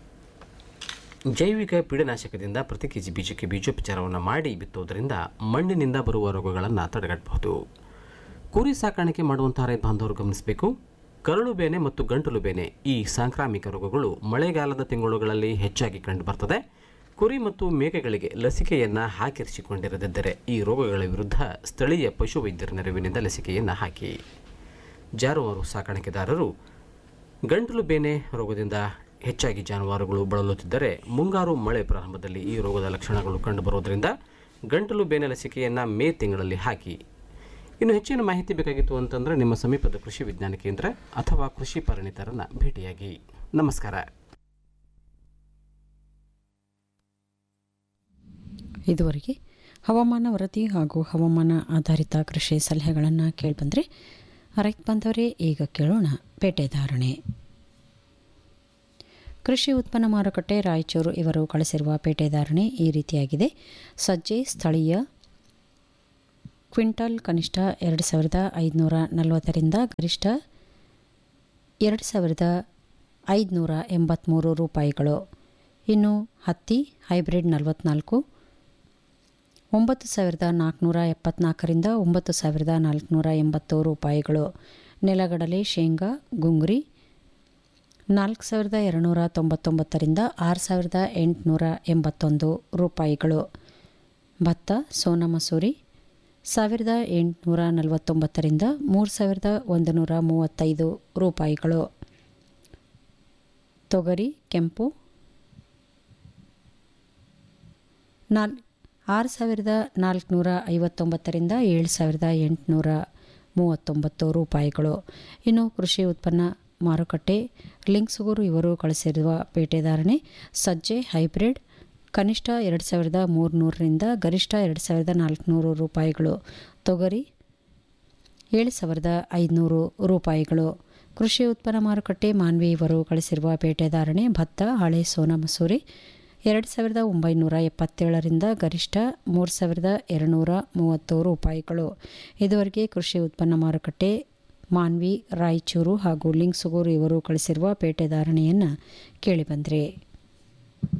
ಜೈವಿಕ ಪೀಡನಾಶಕದಿಂದ ಪ್ರತಿ ಕೆಜಿ ಬೀಜಕ್ಕೆ ಬೀಜೋಪಚಾರವನ್ನು ಮಾಡಿ ಬಿತ್ತುವುದರಿಂದ ಮಣ್ಣಿನಿಂದ ಬರುವ ರೋಗಗಳನ್ನು ತಡೆಗಟ್ಟಬಹುದು ಕುರಿ ಸಾಕಾಣಿಕೆ ಮಾಡುವಂತಹ ರೈತ ಬಾಂಧವರು ಗಮನಿಸಬೇಕು ಕರಳು ಬೇನೆ ಮತ್ತು ಗಂಟಲು ಬೇನೆ ಈ ಸಾಂಕ್ರಾಮಿಕ ರೋಗಗಳು ಮಳೆಗಾಲದ ತಿಂಗಳುಗಳಲ್ಲಿ ಹೆಚ್ಚಾಗಿ ಕಂಡುಬರ್ತದೆ ಕುರಿ ಮತ್ತು ಮೇಕೆಗಳಿಗೆ ಲಸಿಕೆಯನ್ನು ಹಾಕಿರಿಸಿಕೊಂಡಿರದಿದ್ದರೆ ಈ ರೋಗಗಳ ವಿರುದ್ಧ ಸ್ಥಳೀಯ ಪಶುವೈದ್ಯರ ನೆರವಿನಿಂದ ಲಸಿಕೆಯನ್ನು ಹಾಕಿ ಜಾನುವಾರು ಸಾಕಾಣಿಕೆದಾರರು ಗಂಟಲು ಬೇನೆ ರೋಗದಿಂದ ಹೆಚ್ಚಾಗಿ ಜಾನುವಾರುಗಳು ಬಳಲುತ್ತಿದ್ದರೆ ಮುಂಗಾರು ಮಳೆ ಪ್ರಾರಂಭದಲ್ಲಿ ಈ ರೋಗದ ಲಕ್ಷಣಗಳು ಕಂಡುಬರುವುದರಿಂದ ಗಂಟಲು ಬೇನೆ ಲಸಿಕೆಯನ್ನು ಮೇ ತಿಂಗಳಲ್ಲಿ ಹಾಕಿ ಇನ್ನು ಹೆಚ್ಚಿನ ಮಾಹಿತಿ ಬೇಕಾಗಿತ್ತು ಅಂತಂದರೆ ನಿಮ್ಮ ಸಮೀಪದ ಕೃಷಿ ವಿಜ್ಞಾನ ಕೇಂದ್ರ ಅಥವಾ ಕೃಷಿ ಪರಿಣಿತರನ್ನು ಭೇಟಿಯಾಗಿ ನಮಸ್ಕಾರ ಇದುವರೆಗೆ ಹವಾಮಾನ ವರದಿ ಹಾಗೂ ಹವಾಮಾನ ಆಧಾರಿತ ಕೃಷಿ ಸಲಹೆಗಳನ್ನು ಕೇಳಿಬಂದರೆ ರೈತ ಬಾಂಧವರೇ ಈಗ ಕೇಳೋಣ ಪೇಟೆ ಧಾರಣೆ ಕೃಷಿ ಉತ್ಪನ್ನ ಮಾರುಕಟ್ಟೆ ರಾಯಚೂರು ಇವರು ಕಳಿಸಿರುವ ಪೇಟೆ ಧಾರಣೆ ಈ ರೀತಿಯಾಗಿದೆ ಸಜ್ಜೆ ಸ್ಥಳೀಯ ಕ್ವಿಂಟಲ್ ಕನಿಷ್ಠ ಎರಡು ಸಾವಿರದ ಐದುನೂರ ನಲವತ್ತರಿಂದ ಗರಿಷ್ಠ ಎರಡು ಸಾವಿರದ ಐದುನೂರ ಎಂಬತ್ತ್ಮೂರು ರೂಪಾಯಿಗಳು ಇನ್ನು ಹತ್ತಿ ಹೈಬ್ರಿಡ್ ನಲವತ್ನಾಲ್ಕು ಒಂಬತ್ತು ಸಾವಿರದ ನಾಲ್ಕುನೂರ ಎಪ್ಪತ್ನಾಲ್ಕರಿಂದ ಒಂಬತ್ತು ಸಾವಿರದ ನಾಲ್ಕುನೂರ ಎಂಬತ್ತು ರೂಪಾಯಿಗಳು ನೆಲಗಡಲೆ ಶೇಂಗಾ ಗುಂಗುರಿ ನಾಲ್ಕು ಸಾವಿರದ ಎರಡುನೂರ ತೊಂಬತ್ತೊಂಬತ್ತರಿಂದ ಆರು ಸಾವಿರದ ಎಂಟುನೂರ ಎಂಬತ್ತೊಂದು ರೂಪಾಯಿಗಳು ಭತ್ತ ಸೋನಾ ಮಸೂರಿ ಸಾವಿರದ ಎಂಟುನೂರ ನಲವತ್ತೊಂಬತ್ತರಿಂದ ಮೂರು ಸಾವಿರದ ಒಂದು ನೂರ ಮೂವತ್ತೈದು ರೂಪಾಯಿಗಳು ತೊಗರಿ ಕೆಂಪು ನಾಲ್ ಆರು ಸಾವಿರದ ನಾಲ್ಕುನೂರ ಐವತ್ತೊಂಬತ್ತರಿಂದ ಏಳು ಸಾವಿರದ ಎಂಟುನೂರ ಮೂವತ್ತೊಂಬತ್ತು ರೂಪಾಯಿಗಳು ಇನ್ನು ಕೃಷಿ ಉತ್ಪನ್ನ ಮಾರುಕಟ್ಟೆ ಲಿಂಕ್ಸುಗೂರು ಇವರು ಕಳಿಸಿರುವ ಪೇಟೆ ಧಾರಣೆ ಸಜ್ಜೆ ಹೈಬ್ರಿಡ್ ಕನಿಷ್ಠ ಎರಡು ಸಾವಿರದ ಮೂರುನೂರರಿಂದ ಗರಿಷ್ಠ ಎರಡು ಸಾವಿರದ ನಾಲ್ಕುನೂರು ರೂಪಾಯಿಗಳು ತೊಗರಿ ಏಳು ಸಾವಿರದ ಐದುನೂರು ರೂಪಾಯಿಗಳು ಕೃಷಿ ಉತ್ಪನ್ನ ಮಾರುಕಟ್ಟೆ ಮಾನ್ವಿ ಇವರು ಕಳಿಸಿರುವ ಪೇಟೆ ಧಾರಣೆ ಭತ್ತ ಹಳೆ ಸೋನಾ ಮಸೂರಿ ಎರಡು ಸಾವಿರದ ಒಂಬೈನೂರ ಎಪ್ಪತ್ತೇಳರಿಂದ ಗರಿಷ್ಠ ಮೂರು ಸಾವಿರದ ಎರಡುನೂರ ಮೂವತ್ತು ರೂಪಾಯಿಗಳು ಇದುವರೆಗೆ ಕೃಷಿ ಉತ್ಪನ್ನ ಮಾರುಕಟ್ಟೆ ಮಾನ್ವಿ ರಾಯಚೂರು ಹಾಗೂ ಲಿಂಗ್ಸುಗೂರು ಇವರು ಕಳಿಸಿರುವ ಪೇಟೆ ಧಾರಣೆಯನ್ನು ಕೇಳಿಬಂದರೆ